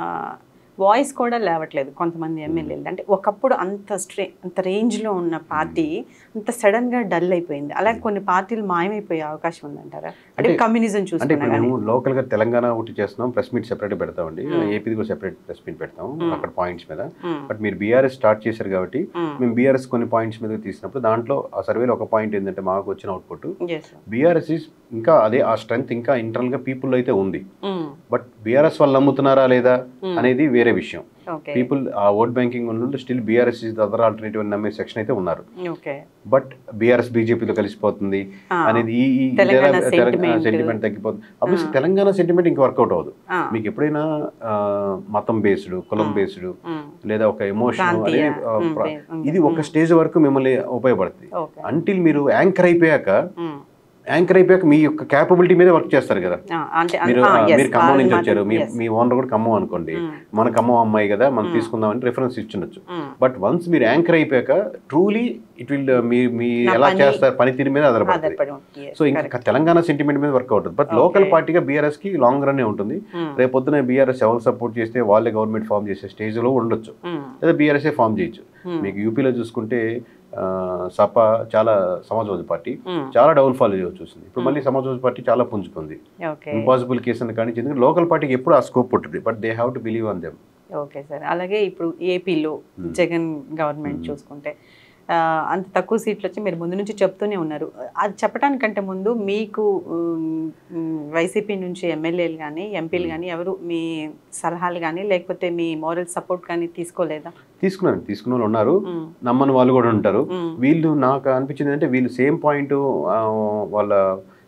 Speaker 1: వాయిస్ కూడా లేవట్లేదు కొంతమంది ఎమ్మెల్యేలు అంటే ఒకప్పుడు అంత స్ట్రే అంత రేంజ్లో ఉన్న పార్టీ అంత సడన్గా డల్ అయిపోయింది అలాగే కొన్ని పార్టీలు మాయమైపోయే అవకాశం ఉందంటారా అంటే
Speaker 2: అంటే-
Speaker 1: కమ్యూనిజం
Speaker 2: అంటే
Speaker 1: చూసుకున్నా
Speaker 2: ఇప్పుడు
Speaker 1: కానీ
Speaker 2: మేము లోకల్ గా తెలంగాణ ఒకటి చేస్తున్నాం ప్రెస్ మీట్ సెపరేట్ పెడతామండి
Speaker 1: Hmm.
Speaker 2: ఏపీది కూడా సెపరేట్ ప్రెస్ మీట్ పెడతాం
Speaker 1: Hmm.
Speaker 2: అక్కడ పాయింట్స్ మీద
Speaker 1: మ్మ్.
Speaker 2: బట్ మీరు బీఆర్ఎస్ స్టార్ట్ చేశారు కాబట్టి
Speaker 1: మ్మ్.
Speaker 2: మేము బీఆర్ఎస్ కొన్ని పాయింట్స్ మీద తీసినప్పుడు దాంట్లో ఆ సర్వేలో ఒక పాయింట్ ఏంటంటే మాకు వచ్చిన output
Speaker 1: Yes, sir.
Speaker 2: BRS is ఇంకా అదే ఆ స్ట్రెంగ్త్ ఇంకా ఇంటర్నల్ గా పీపుల్ అయితే ఉంది
Speaker 1: మ్మ్.
Speaker 2: బట్ బీఆర్ఎస్ వాళ్ళు నమ్ముతున్నారా లేదా
Speaker 1: మ్మ్.
Speaker 2: అనేది వేరే విషయం
Speaker 1: ఓకే
Speaker 2: పీపుల్ ఆ ఓట్ బ్యాంకింగ్ ఉన్న still BRS is other alternative అని నమ్మే సెక్షన్ అయితే ఉన్నారు
Speaker 1: ఓకే
Speaker 2: బట్ బీఆర్ఎస్ బీజేపీలో కలిసిపోతుంది
Speaker 1: ఆ.
Speaker 2: అనేది ఈ ఈ
Speaker 1: తెలంగాణ sentiment.
Speaker 2: సెంటిమెంట్ తగ్గిపోతుంది అప్పుడు
Speaker 1: ఆ.
Speaker 2: తెలంగాణ సెంటిమెంట్ ఇంకా వర్కౌట్ అవ్వదు
Speaker 1: ఆ.
Speaker 2: మీకు ఎప్పుడైనా ఆ, మతం బేస్డ్ కులం
Speaker 1: ఆ.
Speaker 2: బేస్డ్
Speaker 1: మ్మ్.
Speaker 2: లేదా ఒక ఎమోషన్
Speaker 1: ప్రాంతీయ
Speaker 2: అనేది ఆ,
Speaker 1: మ్మ్.
Speaker 2: ప్ర-
Speaker 1: మ్మ్.
Speaker 2: ఇది ఒక స్టేజ్ వరకు మిమ్మల్ని ఉపయోగపడుతుంది
Speaker 1: ఓకే
Speaker 2: అంటిల్ మీరు యాంకర్ అయిపోయాక
Speaker 1: మ్మ్.
Speaker 2: యాంకర్ అయిపోయాక మీ యొక్క క్యాపబిలిటీ మీద వర్క్ చేస్తారు కదా
Speaker 1: ఆ, అంటే
Speaker 2: మీరు
Speaker 1: ఆ,
Speaker 2: ఆ,
Speaker 1: yes,
Speaker 2: మీరు ఖమ్మం
Speaker 1: అది
Speaker 2: నుంచి
Speaker 1: మాత్రం,
Speaker 2: వచ్చారు మీ
Speaker 1: yes.
Speaker 2: మీ ఓనర్ కూడా ఖమ్మం అనుకోండి
Speaker 1: మ్మ్.
Speaker 2: మన ఖమ్మం అమ్మాయి కదా మనం
Speaker 1: మ్మ్.
Speaker 2: తీసుకుందామని రిఫరెన్స్ ఇచ్చుండొచ్చు
Speaker 1: మ్మ్.
Speaker 2: బట్ వన్స్ మీరు యాంకర్ అయిపోయాక ట్రూలీ ఇట్ విల్ మీ మీ
Speaker 1: నా
Speaker 2: ఎలా
Speaker 1: పని-
Speaker 2: చేస్తారు పనితీరు మీద ఆధారపడుతుంది
Speaker 1: ఆధారపడి ఉంటుంది. Yes,
Speaker 2: సో ఇంకా
Speaker 1: correct.
Speaker 2: తెలంగాణ సెంటిమెంట్ మీద వర్క్ అవుతుంది బట్
Speaker 1: Okay.
Speaker 2: లోకల్ పార్టీగా బీఆర్ఎస్ కి లాంగ్ రన్ ఉంటుంది
Speaker 1: మ్మ్.
Speaker 2: రేపు పొద్దున బీఆర్ఎస్ ఎవరు సపోర్ట్ చేస్తే వాళ్ళే గవర్నమెంట్ ఫామ్ చేసే స్టేజ్ లో ఉండొచ్చు
Speaker 1: మ్మ్.
Speaker 2: లేదా బీఆర్ఎస్ఏ ఫామ్ చేయొచ్చు
Speaker 1: మ్మ్.
Speaker 2: మీకు యూపీలో చూసుకుంటే ఆ, సపా చాలా సమాజ్వాదీ పార్టీ
Speaker 1: మ్మ్.
Speaker 2: చాలా డౌన్ఫాల్ చూసింది ఇప్పుడు
Speaker 1: Hmm.
Speaker 2: మళ్ళీ సమాజ్వాదీ పార్టీ చాలా పుంజుకుంది
Speaker 1: ఓకే
Speaker 2: ఇంపాసిబుల్ కేసు అని కానీ ఎందుకంటే లోకల్ పార్టీకి ఎప్పుడు ఆ స్కోప్ ఉంటుంది but they have to believe on them
Speaker 1: okay sir అలాగే ఇప్పుడు ఏపీలో
Speaker 2: Hmm.
Speaker 1: Jagan government
Speaker 2: Hmm.
Speaker 1: చూసుకుంటే ఆ, అంత తక్కువ సీట్లు వచ్చి మీరు ముందు నుంచి చెప్తూనే ఉన్నారు అది చెప్పడానికంటే ముందు మీకు వైసీపీ నుంచి ఎమ్మెల్యేలు కానీ ఎంపీలు
Speaker 2: Hmm.
Speaker 1: కానీ ఎవరు మీ సలహాలు కానీ లేకపోతే మీ మోరల్ సపోర్ట్ కానీ తీసుకోలేదా
Speaker 2: తీసుకున్నారు తీసుకున్న వాళ్ళు ఉన్నారు
Speaker 1: Hmm.
Speaker 2: నమ్మని వాళ్ళు కూడా ఉంటారు
Speaker 1: Hmm.
Speaker 2: వీళ్ళు నాకు అనిపించింది అంటే వీళ్ళు సేమ్ పాయింట్ వాళ్ళ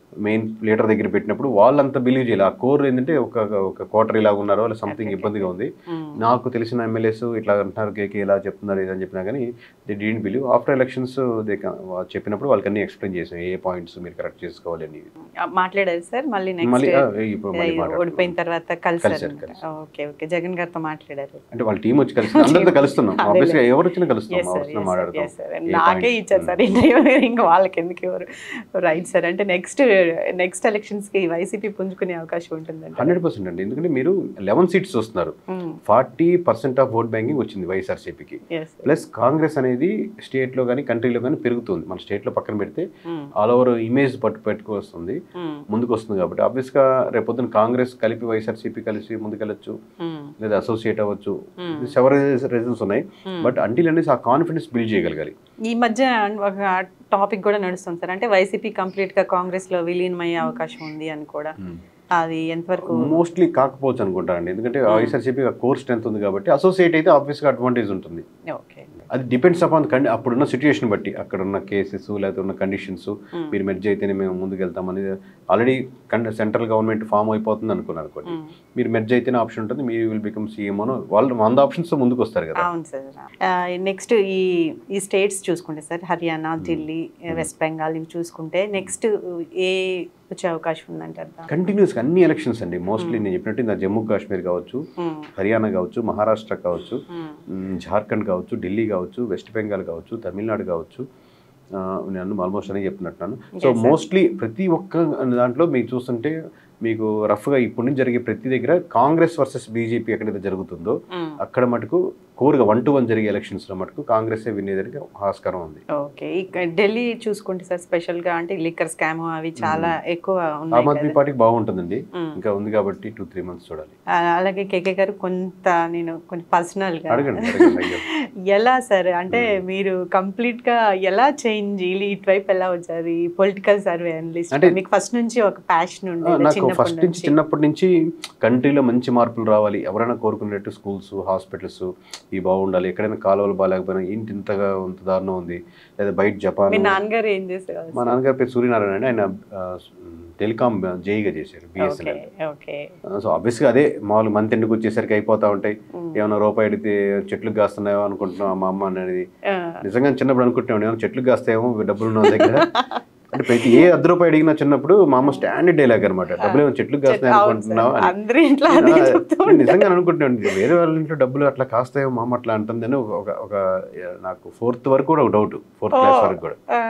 Speaker 2: మెయిన్ లీడర్ దగ్గర పెట్టినప్పుడు వాళ్ళంతా బిలీవ్ చేయాలి ఆ కోర్ ఏంటంటే ఒక ఒక క్వార్టర్ ఇలా ఉన్నారో అలా సంథింగ్
Speaker 1: Okay,
Speaker 2: ఇబ్బందిగా ఉంది
Speaker 1: ఉమ్,
Speaker 2: నాకు తెలిసిన ఎమ్మెల్యేస్ ఇట్లా అంటున్నారు కేకే ఇలా చెప్తున్నారు ఇదని చెప్పినా కానీ they didn't believe after elections they చెప్పినప్పుడు వాళ్ళకి అన్ని ఎక్స్ప్లెయిన్ చేసాం ఏ పాయింట్స్ మీరు కరెక్ట్ చేసుకోవాలి అని
Speaker 1: ఆ, మాట్లాడారు సార్ మళ్ళీ
Speaker 2: మళ్ళీ
Speaker 1: నెక్స్ట్
Speaker 2: ఆ, ఇప్పుడు మళ్ళీ
Speaker 1: ఓడిపోయిన
Speaker 2: మాట్లాడుతున్నాం.
Speaker 1: తర్వాత కలిసారు
Speaker 2: కలిసారు, కలిసారు.
Speaker 1: ఓకే ఓకే జగన్ గారితో మాట్లాడారు
Speaker 2: అంటే వాళ్ళ టీం వచ్చి కలిసి అందరితో కలుస్తున్నాం
Speaker 1: అదేలే.
Speaker 2: ఆబ్వియస్గా ఎవరు వచ్చినా కలుస్తాం
Speaker 1: Yes, sir,
Speaker 2: అవసరం
Speaker 1: yes, sir,
Speaker 2: మాట్లాడతాం
Speaker 1: yes, sir.
Speaker 2: ఏ
Speaker 1: నాకే
Speaker 2: point?
Speaker 1: ఇచ్చారు సార్ ఇంటర్వ్యూ ఇంకా వాళ్ళకి ఎందుకు ఎవరు రైట్ సార్ అంటే నెక్స్ట్ నెక్స్ట్ ఎలక్షన్స్ కి వైసీపీ పుంజుకునే అవకాశం ఉంటుందండి
Speaker 2: హండ్రెడ్ పర్సెంట్ అండి ఎందుకంటే మీరు లెవెన్ సీట్స్ వస్తున్నారు forty percent of vote banking వచ్చింది వైఎస్ఆర్సీపీకి
Speaker 1: ఎస్
Speaker 2: ప్లస్ కాంగ్రెస్ అనేది స్టేట్లో కానీ కంట్రీలో కానీ పెరుగుతుంది మన స్టేట్లో పక్కన పెడితే ఆల్ ఓవర్ ఇమేజ్ పట్టు పెట్టుకు వస్తుంది ముందుకు వస్తుంది కాబట్టి ఆబ్వియస్గా రేపొద్దున కాంగ్రెస్ కలిపి వైఎస్ఆర్సీపీ కలిసి ముందుకెళ్ళచ్చు లేదా అసోసియేట్ అవ్వచ్చు సెవెరల్ రీజన్స్ ఉన్నాయి బట్ అంటిల్ అనేసి ఆ కాన్ఫిడెన్స్ బిల్డ్ చేయగలగాలి
Speaker 1: ఈ మధ్య ఒక టాపిక్ కూడా నడుస్తుంది సార్ అంటే వైసీపీ కంప్లీట్ గా కాంగ్రెస్ లో విలీనమయ్యే అవకాశం ఉంది అని కూడా అది ఎంతవరకు
Speaker 2: మోస్ట్లీ కాకపోవచ్చు అనుకుంటానండి ఎందుకంటే వైఎస్ఆర్సీపీ కోర్ స్ట్రెంత్ ఉంది కాబట్టి అసోసియేట్ అయితే ఆబ్వియస్గా అడ్వాంటేజ్ ఉంటుంది
Speaker 1: ఓకే
Speaker 2: అది డిపెండ్స్ అపాన్ కండి అప్పుడున్న సిచ్యుయేషన్ బట్టి అక్కడ ఉన్న కేసెస్ లేకపోతే ఉన్న కండిషన్స్ మీరు మెర్జ్ అయితేనే మేము ముందుకు వెళ్తామని ఆల్రెడీ సెంట్రల్ గవర్నమెంట్ ఫామ్ అయిపోతుంది అనుకున్నారు అనుకోండి మీరు మెర్జ్ అయితేనే ఆప్షన్ ఉంటుంది మీరు విల్ బికమ్ సీఎం అని వాళ్ళు వంద ఆప్షన్స్ ముందుకు వస్తారు కదా
Speaker 1: అవును సార్ నెక్స్ట్ ఈ ఈ స్టేట్స్ చూసుకుంటే సార్ హర్యానా ఢిల్లీ వెస్ట్ బెంగాల్ ఇవి చూసుకుంటే నెక్స్ట్ ఏ వచ్చే అవకాశం ఉందంటారు
Speaker 2: కంటిన్యూస్ అన్ని ఎలక్షన్స్ అండి మోస్ట్లీ నేను చెప్పినట్టు నా జమ్మూ కాశ్మీర్ కావచ్చు హర్యానా కావచ్చు మహారాష్ట్ర కావచ్చు మ్, జార్ఖండ్ కావచ్చు ఢిల్లీ కావచ్చు వెస్ట్ బెంగాల్ కావచ్చు తమిళనాడు కావచ్చు ఆ, నేను ఆల్మోస్ట్ అని చెప్తున్నట్టున్నాను సో
Speaker 1: Yes, sir.
Speaker 2: మోస్ట్లీ ప్రతి ఒక్క దాంట్లో మీరు చూస్తుంటే మీకు రఫ్గా ఇప్పుడు నుంచి జరిగే ప్రతి దగ్గర కాంగ్రెస్ వర్సెస్ బీజేపీ ఎక్కడైతే జరుగుతుందో అక్కడ మటుకు కోరుగా వన్ టు వన్ జరిగే ఎలక్షన్స్లో మటుకు కాంగ్రెసే వినేదానికి ఆస్కారం ఉంది
Speaker 1: ఓకే ఇక ఢిల్లీ చూసుకుంటే సార్ స్పెషల్ గా అంటే లిక్కర్ స్కామ్ అవి చాలా ఎక్కువ
Speaker 2: ఆమ్
Speaker 1: ఉన్నాయి
Speaker 2: ఆద్మీ
Speaker 1: కదా.
Speaker 2: పార్టీకి బాగుంటుందండి
Speaker 1: మ్మ్.
Speaker 2: ఇంకా ఉంది కాబట్టి టూ త్రీ మంత్స్ చూడాలి
Speaker 1: ఆ, అలాగే కేకే గారు కొంత నేను కొంచెం పర్సనల్ గా
Speaker 2: అడగండి అడగండి అయ్యో
Speaker 1: ఎలా సార్ అంటే మీరు కంప్లీట్ గా ఎలా చేంజ్ ఇటువైపు ఎలా వచ్చారు ఈ పొలిటికల్ సర్వే అనలిస్ట్
Speaker 2: అంటే-
Speaker 1: మీకు ఫస్ట్ నుంచి ఒక ప్యాషన్
Speaker 2: ఆ,
Speaker 1: ఉండేది
Speaker 2: నాకు
Speaker 1: చిన్నప్పటి
Speaker 2: ఫస్ట్ నుంచి
Speaker 1: నుంచి
Speaker 2: చిన్నప్పటి నుంచి కంట్రీలో మంచి మార్పులు రావాలి ఎవరైనా కోరుకునేట్టు స్కూల్స్ హాస్పిటల్స్ ఇవి బాగుండాలి ఎక్కడైనా కాలువలు బాగాలేకపోయినా ఏంటి ఇంతగా ఇంత దారుణం ఉంది లేదా బయట జపాన్
Speaker 1: మీ నాన్నగారు ఏం చేసేవారు
Speaker 2: మా నాన్నగారి పేరు సూర్యనారాయణ అండి ఆయన టెలికామ్ జేఈగా చేశారు
Speaker 1: ఓకే
Speaker 2: బిఎస్ఎన్ఎల్
Speaker 1: ఓకే
Speaker 2: సో ఆబ్వియస్గా అదే మామూలు మంత్ ఎండుకు వచ్చేసరికి అయిపోతా ఉంటాయి ఏమైనా రూపాయి అడిగితే చెట్లు కాస్తున్నాయో అనుకుంటున్నాం మా అమ్మ అనేది నిజంగా చిన్నప్పుడు అనుకుంటున్నాం ఏమైనా చెట్లు కాస్తాయేమో డబ్బులు ఉన్న దగ్గర అంటే ప్రతి ఏ అర్ధ రూపాయి అడిగినా చిన్నప్పుడు మా అమ్మ స్టాండర్డ్ డైలాగ్ అనమాట డబ్బులు ఏమైనా చెట్లు కాస్తాయి అనుకుంటున్నావు అని
Speaker 1: అందరి ఇంట్లో అదే
Speaker 2: నేను
Speaker 1: చెప్తూ
Speaker 2: నేను
Speaker 1: ఉంటారు.
Speaker 2: నిజంగా అనుకుంటున్నాను వేరే వాళ్ళ ఇంట్లో డబ్బులు అట్లా కాస్తాయో మా అమ్మ అట్లా అంటుందని ఒక ఒక నాకు ఫోర్త్ వరకు కూడా ఒక డౌట్ ఫోర్త్ క్లాస్ వరకు కూడా
Speaker 1: ఆ,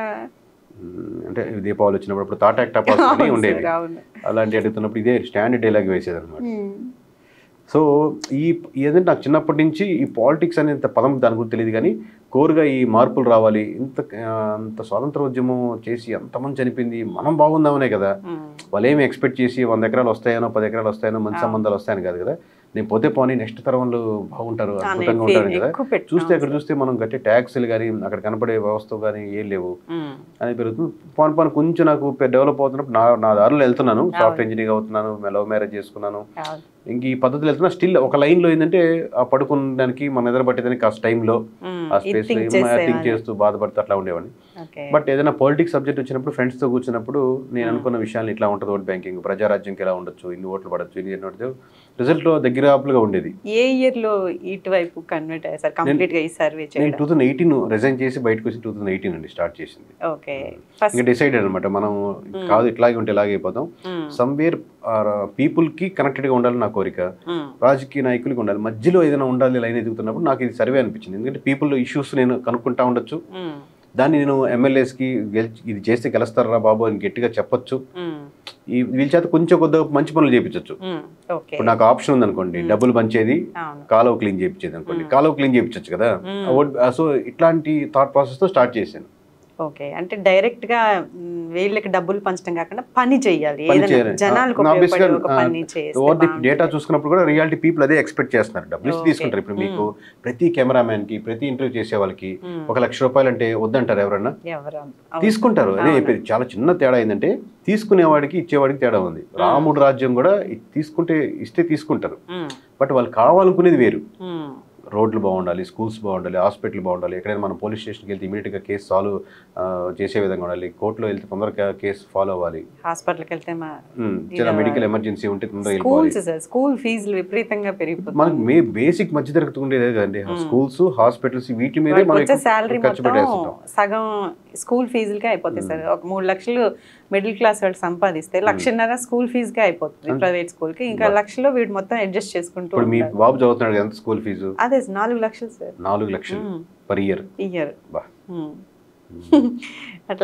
Speaker 2: ఉమ్, అంటే దీపావళి వచ్చినప్పుడు అప్పుడు తాటాక్ టపాస్ అని
Speaker 1: అవును
Speaker 2: ఉండేవి
Speaker 1: సార్, అవును
Speaker 2: అలాంటి అడుగుతున్నప్పుడు ఇదే స్టాండర్డ్ డైలాగ్ వేసేది అనమాట
Speaker 1: ఉమ్,
Speaker 2: సో ఈ ఏదంటే నాకు చిన్నప్పటి నుంచి ఈ పాలిటిక్స్ అనే ఇంత పదం దాని గురించి తెలియదు కానీ కోరుగా ఈ మార్పులు రావాలి ఇంత ఆ, అంత స్వాతంత్ర ఉద్యమం చేసి అంతమంది చనిపోయింది మనం బాగుందామనే కదా
Speaker 1: ఉమ్,
Speaker 2: వాళ్ళు ఏమి ఎక్స్పెక్ట్ చేసి వంద ఎకరాలు వస్తాయనో పది ఎకరాలు వస్తాయనో మంచి సంబంధాలు వస్తాయని కాదు కదా నేను పోతే పోనీ నెక్స్ట్ తరం వాళ్ళు బాగుంటారు
Speaker 1: అనే
Speaker 2: అద్భుతంగా
Speaker 1: ఫీ-
Speaker 2: ఉంటారు కదా
Speaker 1: ఎక్కువ పెట్టినాం
Speaker 2: చూస్తే అక్కడ చూస్తే మనం గట్టి ట్యాక్స్లు కానీ అక్కడ కనపడే వ్యవస్థ కానీ ఏం లేవు
Speaker 1: ఉమ్,
Speaker 2: అని పెరుగుతుంది పోను పోను కొంచెం నాకు డెవలప్ అవుతున్నప్పుడు నా నా దారిలో వెళ్తున్నాను సాఫ్ట్వేర్ ఇంజనీర్ అవుతున్నాను లవ్ మ్యారేజ్ చేసుకున్నాను
Speaker 1: అవును.
Speaker 2: ఇంక ఈ పద్ధతిలో వెళ్తున్నా స్టిల్ ఒక లైన్లో ఏంటంటే ఆ పడుకునడానికి మన ఎదురు పట్టేదానికి కాస్త టైంలో
Speaker 1: ఉమ్,
Speaker 2: ఆ
Speaker 1: ఇది
Speaker 2: స్పేస్
Speaker 1: think
Speaker 2: థింక్
Speaker 1: చేసేవాళ్ళు.
Speaker 2: చేస్తూ బాధపడుతూ అట్లా ఉండేవాడిని
Speaker 1: ఓకే
Speaker 2: బట్ ఏదైనా పొలిటిక్స్ సబ్జెక్ట్ వచ్చినప్పుడు ఫ్రెండ్స్తో కూర్చున్నప్పుడు నేను అనుకున్న విషయాలు ఇట్లా ఉంటుంది ఓట్ బ్యాంకింగ్ ప్రజారాజ్యంకి ఎలా ఉండొచ్చు ఇన్ని ఓట్లు పడచ్చు ఇన్ని ఎన్ని ఓట్లు రిజల్ట్లో దగ్గర ఆపులుగా ఉండేది
Speaker 1: ఏ ఇయర్ లో ఇటువైపు కన్వర్ట్ అయ్యారు సార్ కంప్లీట్ గా ఈ సర్వే
Speaker 2: నేను
Speaker 1: చేయడం
Speaker 2: టూ థౌసండ్ ఎయిటీన్ రిజైన్ చేసి బయటకు వచ్చి టూ థౌసండ్ ఎయిటీన్ అండి స్టార్ట్ చేసింది
Speaker 1: ఓకే ఫస్ట్
Speaker 2: ఇంకా డిసైడెడ్ అనమాట మనం కాదు ఇట్లాగే ఉంటే ఇలాగే అయిపోతాం సమ్వేర్ పీపుల్కి కనెక్టెడ్గా ఉండాలి నా కోరిక రాజకీయ నాయకులకి ఉండాలి మధ్యలో ఏదైనా ఉండాలి లైన్ ఎదుగుతున్నప్పుడు నాకు ఇది సర్వే అనిపించింది ఎందుకంటే పీపుల్ ఇష్యూస్ నేను కనుక్కుంటా ఉండొచ్చు దాన్ని నేను ఎమ్మెల్యేస్కి గెలిచి ఇది చేస్తే గెలుస్తారా బాబు అని గట్టిగా చెప్పొచ్చు ఈ వీళ్ళ చేత కొంచెం కొద్దిగా మంచి పనులు చేయించవచ్చు
Speaker 1: ఓకే
Speaker 2: ఇప్పుడు నాకు ఆప్షన్ ఉంది అనుకోండి డబ్బులు పంచేది
Speaker 1: అవును
Speaker 2: కాలువ క్లీన్ చేయించేది అనుకోండి కాలువ క్లీన్ చేయించవచ్చు కదా సో ఇట్లాంటి థాట్ ప్రాసెస్తో స్టార్ట్ చేశాను
Speaker 1: ఓకే అంటే డైరెక్ట్ గా మ్, వీళ్ళకి డబ్బులు పంచడం కాకుండా పని చేయాలి
Speaker 2: పని
Speaker 1: ఏదైనా
Speaker 2: చేయాలి.
Speaker 1: జనాలకు
Speaker 2: ఆ, obviously,
Speaker 1: ఉపయోగపడే ఒక
Speaker 2: ఆ,
Speaker 1: పని చేస్తే
Speaker 2: ఓవర్ ది
Speaker 1: బాగుంటుంది.
Speaker 2: డేటా చూసుకున్నప్పుడు కూడా రియాలిటీ పీపుల్ అదే ఎక్స్పెక్ట్ చేస్తున్నారు డబ్బులు ఇచ్చి
Speaker 1: Okay.
Speaker 2: తీసుకుంటారు ఇప్పుడు మీకు ప్రతి కెమెరామ్యాన్ కి ప్రతి ఇంటర్వ్యూ చేసే వాళ్ళకి
Speaker 1: మ్మ్.
Speaker 2: ఒక లక్ష రూపాయలు అంటే వద్దంటారు ఎవరన్నా
Speaker 1: ఎవరు
Speaker 2: తీసుకుంటారు అదే
Speaker 1: అవును.
Speaker 2: చెప్పేది చాలా చిన్న తేడా ఏంటంటే తీసుకునేవాడికి ఇచ్చేవాడికి తేడా ఉంది రాముడు రాజ్యం కూడా ఇ- తీసుకుంటే ఇస్తే తీసుకుంటారు
Speaker 1: మ్,
Speaker 2: బట్ వాళ్ళు కావాలనుకునేది వేరు
Speaker 1: మ్,
Speaker 2: రోడ్లు బాగుండాలి స్కూల్స్ బాగుండాలి హాస్పిటల్ బాగుండాలి ఎక్కడైనా మనం పోలీస్ స్టేషన్కి వెళ్తే ఇమీడియట్గా కేసు సాల్వ్ చేసే విధంగా ఉండాలి కోర్టులో వెళ్తే తొందరగా కేసు ఫాలో అవ్వాలి
Speaker 1: హాస్పిటల్కి వెళ్తే మా
Speaker 2: ఉమ్, చిన్న మెడికల్ ఎమర్జెన్సీ ఉంటే తొందరగా వెళ్ళిపోవాలి
Speaker 1: స్కూల్స్ సార్ స్కూల్ ఫీజులు విపరీతంగా పెరిగిపోతుంది
Speaker 2: మనకి మే బేసిక్ మధ్య తరగతి ఉండేదే కదండి స్కూల్స్ హాస్పిటల్స్ వీటి మీదే
Speaker 1: వాళ్ళకి
Speaker 2: మనం
Speaker 1: వచ్చే
Speaker 2: ఎక్కువ
Speaker 1: శాలరీ
Speaker 2: ఖర్చు
Speaker 1: మొత్తం
Speaker 2: పెట్టేస్తుంటాం
Speaker 1: సగం స్కూల్ ఫీజులకే అయిపోతాయి సార్ ఒక మూడు లక్షలు మిడిల్ క్లాస్ వాళ్ళు సంపాదిస్తే లక్షన్నర స్కూల్ ఫీజుకే అయిపోతుంది ప్రైవేట్ స్కూల్ కి ఇంకా లక్షలో వీడు మొత్తం అడ్జస్ట్ చేసుకుంటూ
Speaker 2: ఇప్పుడు మీ
Speaker 1: ఉంటారు.
Speaker 2: బాబు చదువుతున్నాడు కదా, ఎంత స్కూల్ ఫీజు
Speaker 1: అదే నాలుగు లక్షలు సార్
Speaker 2: నాలుగు లక్షలు పర్ ఇయర్
Speaker 1: ఇయర్
Speaker 2: బా
Speaker 1: అట్లా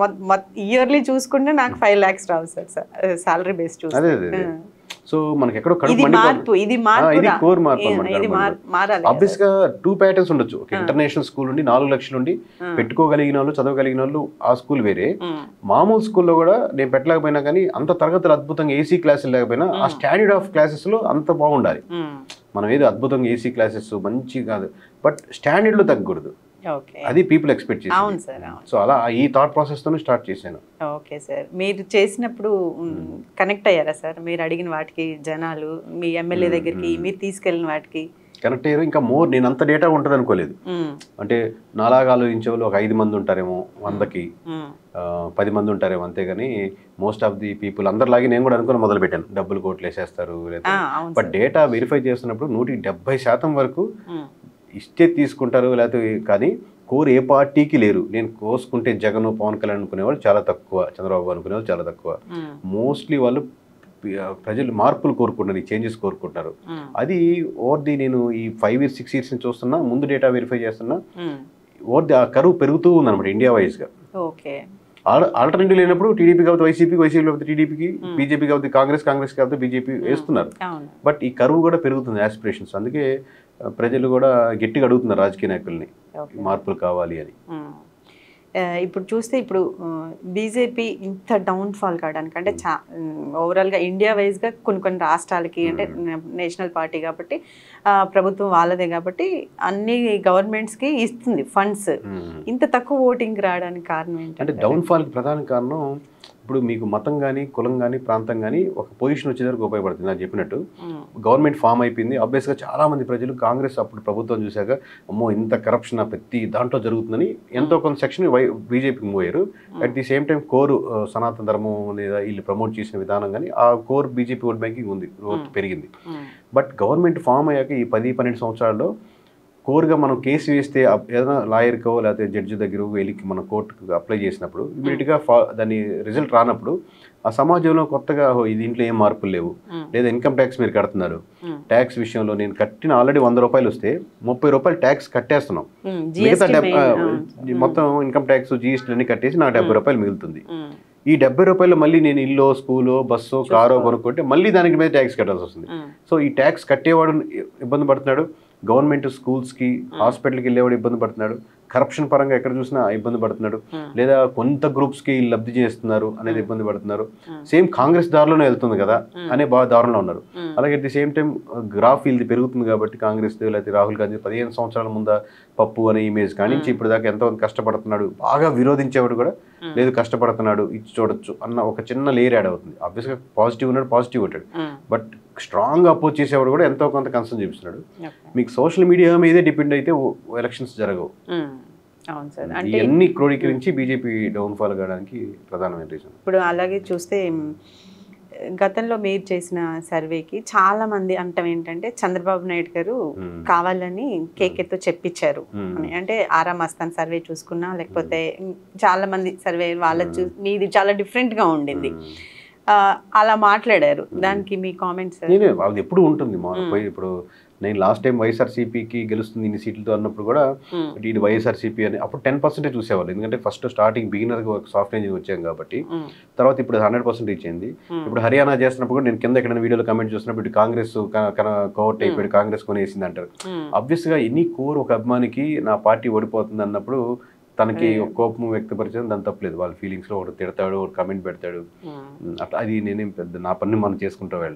Speaker 1: ఇయర్లీ చూసుకుంటే నాకు ఫైవ్ లాక్స్ రావు సార్ సాలరీ బేస్ చూస్తే
Speaker 2: అదే అదే అదే. సో మనకి ఎక్కడో కడుపు
Speaker 1: ఇది
Speaker 2: మండిపోతుంది.
Speaker 1: మార్పు ఇది
Speaker 2: ఆ,
Speaker 1: మార్పు
Speaker 2: ఇది
Speaker 1: రా.
Speaker 2: కోర్ మార్పు
Speaker 1: ఏ-
Speaker 2: అన్నమాట,
Speaker 1: ఇది
Speaker 2: కడుపు
Speaker 1: మార్- మారాలి
Speaker 2: ఆబ్వియస్ గా టూ ప్యాటర్న్స్ ఉండొచ్చు ఒక ఇంటర్నేషనల్ స్కూల్ ఉండి నాలుగు లక్షలు ఉండి పెట్టుకోగలిగిన వాళ్ళు చదవగలిగిన వాళ్ళు ఆ స్కూల్ వేరే
Speaker 1: ఉమ్,
Speaker 2: మామూలు స్కూల్లో కూడా నేను పెట్టలేకపోయినా కానీ అంత తరగతులు అద్భుతంగా ఏసీ క్లాసులు లేకపోయినా ఆ స్టాండర్డ్ ఆఫ్ క్లాసెస్ లో అంత బాగుండాలి
Speaker 1: ఉమ్,
Speaker 2: మనం ఏదో అద్భుతంగా ఏసీ క్లాసెస్ మంచి కాదు బట్ స్టాండర్డ్ లో తగ్గకూడదు
Speaker 1: ఓకే
Speaker 2: అది పీపుల్ ఎక్స్పెక్ట్ చేసి
Speaker 1: అవును సార్ అవును
Speaker 2: సో అలా ఈ థాట్ ప్రాసెస్ తోనే స్టార్ట్ చేశాను
Speaker 1: ఓకే సార్ మీరు చేసినప్పుడు కనెక్ట్ అయ్యారా సార్ మీరు అడిగిన వాటికి జనాలు మీ ఎమ్మెల్యే దగ్గరికి మీరు తీసుకెళ్ళిన వాటికి
Speaker 2: కనెక్ట్ అయ్యారు ఇంకా మోర్ నేను అంత డేటా ఉంటుంది అనుకోలేదు
Speaker 1: ఉమ్,
Speaker 2: అంటే నాలాగా ఆలోచించే వాళ్ళు ఒక ఐదు మంది ఉంటారేమో వందకి
Speaker 1: ఉమ్,
Speaker 2: ఆ, పది మంది ఉంటారేమో అంతేగాని మోస్ట్ ఆఫ్ ది పీపుల్ అందరిలాగే నేను కూడా అనుకుని మొదలు పెట్టాను డబ్బులు కోట్లు వేసేస్తారు
Speaker 1: ఆ,
Speaker 2: లేదా
Speaker 1: అవును
Speaker 2: బట్ డేటా వెరిఫై చేస్తున్నప్పుడు నూటికి డెబ్బై శాతం వరకు
Speaker 1: ఉమ్,
Speaker 2: ఇస్తే తీసుకుంటారు లేకపోతే కానీ కోర్ ఏ పార్టీకి లేరు నేను కోసుకుంటే జగన్ పవన్ కళ్యాణ్ అనుకునేవాళ్ళు చాలా తక్కువ చంద్రబాబు అనుకునేవాళ్ళు చాలా తక్కువ
Speaker 1: ఉమ్,
Speaker 2: మోస్ట్లీ వాళ్ళు పి- ప్రజలు మార్పులు కోరుకుంటున్నారు ఈ చేంజెస్ కోరుకుంటున్నారు
Speaker 1: ఉమ్,
Speaker 2: అది ఓవర్ ది నేను ఈ ఫైవ్ ఇయర్స్ సిక్స్ ఇయర్స్ నుంచి చూస్తున్నా ముందు డేటా వెరిఫై చేస్తున్నా
Speaker 1: ఉమ్,
Speaker 2: ఓవర్ ది ఆ కరువు పెరుగుతూ ఉందన్నమాట ఇండియా వైజ్గా
Speaker 1: ఓకే
Speaker 2: ఆల్టర్నేటివ్ లేనప్పుడు టీడీపీ కాబట్టి వైసీపీ వైసీపీ కాబట్టి టీడీపీకి బీజేపీ కాబట్టి కాంగ్రెస్ కాంగ్రెస్ కాబట్టి బీజేపీ వేస్తున్నారు
Speaker 1: అవును
Speaker 2: బట్ ఈ కరువు కూడా పెరుగుతుంది ఆస్పిరేషన్స్ అందుకే ఆ, ప్రజలు కూడా గట్టిగా అడుగుతున్నారు రాజకీయ నాయకుల్ని
Speaker 1: ఓకే
Speaker 2: మార్పులు కావాలి అని
Speaker 1: మ్మ్. ఆ, ఇప్పుడు చూస్తే ఇప్పుడు బీజేపీ ఇంత డౌన్ఫాల్ కావడానికి అంటే చా ఓవరాల్గా ఇండియా వైజ్గా కొన్ని కొన్ని రాష్ట్రాలకి అంటే నేషనల్ పార్టీ కాబట్టి ఆ, ప్రభుత్వం వాళ్ళదే కాబట్టి అన్ని గవర్నమెంట్స్కి ఇస్తుంది ఫండ్స్ ఇంత తక్కువ ఓటింగ్ రావడానికి కారణం
Speaker 2: అంటే
Speaker 1: ఏంటంటే
Speaker 2: డౌన్ఫాల్కి ప్రధాన కారణం ఇప్పుడు మీకు మతం కానీ కులం కానీ ప్రాంతం కానీ ఒక పొజిషన్ వచ్చేసరికి ఉపయోగపడుతుంది నాకు చెప్పినట్టు
Speaker 1: మ్మ్.
Speaker 2: గవర్నమెంట్ ఫామ్ అయిపోయింది ఆబ్వియస్గా చాలా మంది ప్రజలు కాంగ్రెస్ అప్పుడు ప్రభుత్వం చూశాక అమ్మో ఇంత కరప్షన్ ప్రతి దాంట్లో జరుగుతుందని ఎంతో కొంత సెక్షన్ వై బీజేపీకి మూవ్ అయ్యారు at the same time core సనాతన ధర్మం లేదా వీళ్ళు ప్రమోట్ చేసిన విధానం కానీ ఆ కోర్ బీజేపీ ఓట్ బ్యాంకింగ్ ఉంది గ్రోత్ పెరిగింది
Speaker 1: మ్మ్.
Speaker 2: బట్ గవర్నమెంట్ ఫామ్ అయ్యాక ఈ పది పన్నెండు సంవత్సరాల్లో కోర్గా మనం కేసు వేస్తే అప్- ఏదైనా లాయర్కో లేకపోతే జడ్జి దగ్గర వెళ్ళి మనం కోర్టుకు అప్లై చేసినప్పుడు ఇమీడియట్గా ఫా దాని రిజల్ట్ రానప్పుడు ఆ సమాజంలో కొత్తగా "ఓ, ఈ దీంట్లో ఏం మార్పులు లేవు
Speaker 1: మ్మ్.
Speaker 2: లేదా ఇన్కమ్ ట్యాక్స్ మీరు కడుతున్నారు
Speaker 1: మ్మ్.
Speaker 2: ట్యాక్స్ విషయంలో నేను కట్టిన ఆల్రెడీ వంద రూపాయలు వస్తే ముప్పై రూపాయలు ట్యాక్స్ కట్టేస్తున్నాం
Speaker 1: మ్మ్.
Speaker 2: మిగతా
Speaker 1: GST
Speaker 2: డెబ్-
Speaker 1: మెయిన్.
Speaker 2: ఆ,
Speaker 1: ఆ.
Speaker 2: మొత్తం ఇన్కమ్ ట్యాక్స్ జీఎస్టీ అన్ని కట్టేసి నాకు డెబ్బై రూపాయలు మిగులుతుంది
Speaker 1: మ్మ్.
Speaker 2: ఈ డెబ్బై రూపాయలు మళ్ళీ నేను ఇల్లు స్కూలో బస్సో కారో కొనుక్కుంటే మళ్ళీ దానికి మీద ట్యాక్స్ కట్టాల్సి వస్తుంది
Speaker 1: మ్మ్.
Speaker 2: సో ఈ ట్యాక్స్ కట్టేవాడు ఇబ్బంది పడుతున్నాడు గవర్నమెంట్ స్కూల్స్కి హాస్పిటల్కి వెళ్ళేవాడు ఇబ్బంది పడుతున్నాడు కరప్షన్ పరంగా ఎక్కడ చూసినా ఇబ్బంది పడుతున్నాడు
Speaker 1: Hmm.
Speaker 2: లేదా కొంత గ్రూప్స్కి లబ్ధి చేస్తున్నారు అనేది ఇబ్బంది పడుతున్నారు
Speaker 1: Hmm.
Speaker 2: సేమ్ కాంగ్రెస్ దారిలోనే వెళ్తుంది కదా అనే బాగా దారుణంలో ఉన్నారు
Speaker 1: Hmm.
Speaker 2: అలాగే at the same time graph ఇది పెరుగుతుంది కాబట్టి కాంగ్రెస్ లేకపోతే రాహుల్ గాంధీ పదిహేను సంవత్సరాల ముందా పప్పు అనే ఇమేజ్ కానీ నుంచి ఇప్పుడు దాకా ఎంతో కష్టపడుతున్నాడు బాగా విరోధించేవాడు కూడా లేదు కష్టపడుతున్నాడు ఇచ్చి చూడొచ్చు అన్న ఒక చిన్న లేయర్ యాడ్ అవుతుంది ఆబ్వియస్గా పాజిటివ్ ఉన్నాడు పాజిటివ్ ఉంటాడు
Speaker 1: మ్మ్.
Speaker 2: బట్ స్ట్రాంగ్ అపోజ్ చేసేవాడు కూడా ఎంతో కొంత కన్సర్న్ చూపిస్తున్నాడు
Speaker 1: ఓకే.
Speaker 2: మీకు సోషల్ మీడియా మీదే డిపెండ్ అయితే ఎలక్షన్స్ జరగవు
Speaker 1: మ్మ్. అవును సార్ అంటే
Speaker 2: ఇవన్నీ క్రోడీకరించి బీజేపీ డౌన్ఫాల్ కావడానికి ప్రధానమైన రీజన్
Speaker 1: ఇప్పుడు అలాగే చూస్తే మ్, గతంలో మీరు చేసిన సర్వేకి చాలా మంది అంటం ఏంటంటే చంద్రబాబు నాయుడు గారు
Speaker 2: మ్మ్.
Speaker 1: కావాలని కేకేతో చెప్పించారు
Speaker 2: మ్మ్.
Speaker 1: అని. అంటే ఆరా మస్తాన్ సర్వే చూసుకున్నా లేకపోతే చాలా మంది సర్వే వాళ్ళ చూ మీది చాలా డిఫరెంట్ గా ఉండింది ఆ, అలా మాట్లాడారు దానికి మీ కామెంట్స్
Speaker 2: నేనే అది ఎప్పుడు ఉంటుంది మా పోయి ఇప్పుడు నేను లాస్ట్ టైం వైఎస్ఆర్సీపీకి గెలుస్తుంది ఇన్ని సీట్లతో అన్నప్పుడు కూడా ఇది వైఎస్ఆర్సీపీ అని అప్పుడు టెన్ పర్సెంటే చూసేవాళ్ళు ఎందుకంటే first starting beginner soft engine వచ్చాం కాబట్టి తర్వాత ఇప్పుడు హండ్రెడ్ పర్సెంట్ ఇచ్చింది ఇప్పుడు హర్యానా చేస్తున్నప్పుడు కూడా నేను కింద ఎక్కడైనా వీడియోలో కమెంట్ చూసినప్పుడు ఇటు కాంగ్రెస్ కోవర్ట్ అయిపోయాడు కాంగ్రెస్ కొనేసింది అంటారు అబ్వియస్ గా ఎన్ని కోర్ ఒక అభిమానికి నా పార్టీ ఓడిపోతుంది అన్నప్పుడు తనకి ఒక కోపం వ్యక్తపరిచడం దాని తప్పలేదు వాళ్ళ ఫీలింగ్స్ లో ఒకటి తిడతాడు ఒకటి కమెంట్ పెడతాడు ఉమ్, అట్లా అది నేనేం పెద్ద నా పని మనం చేసుకుంటూ వెళ్ళడమే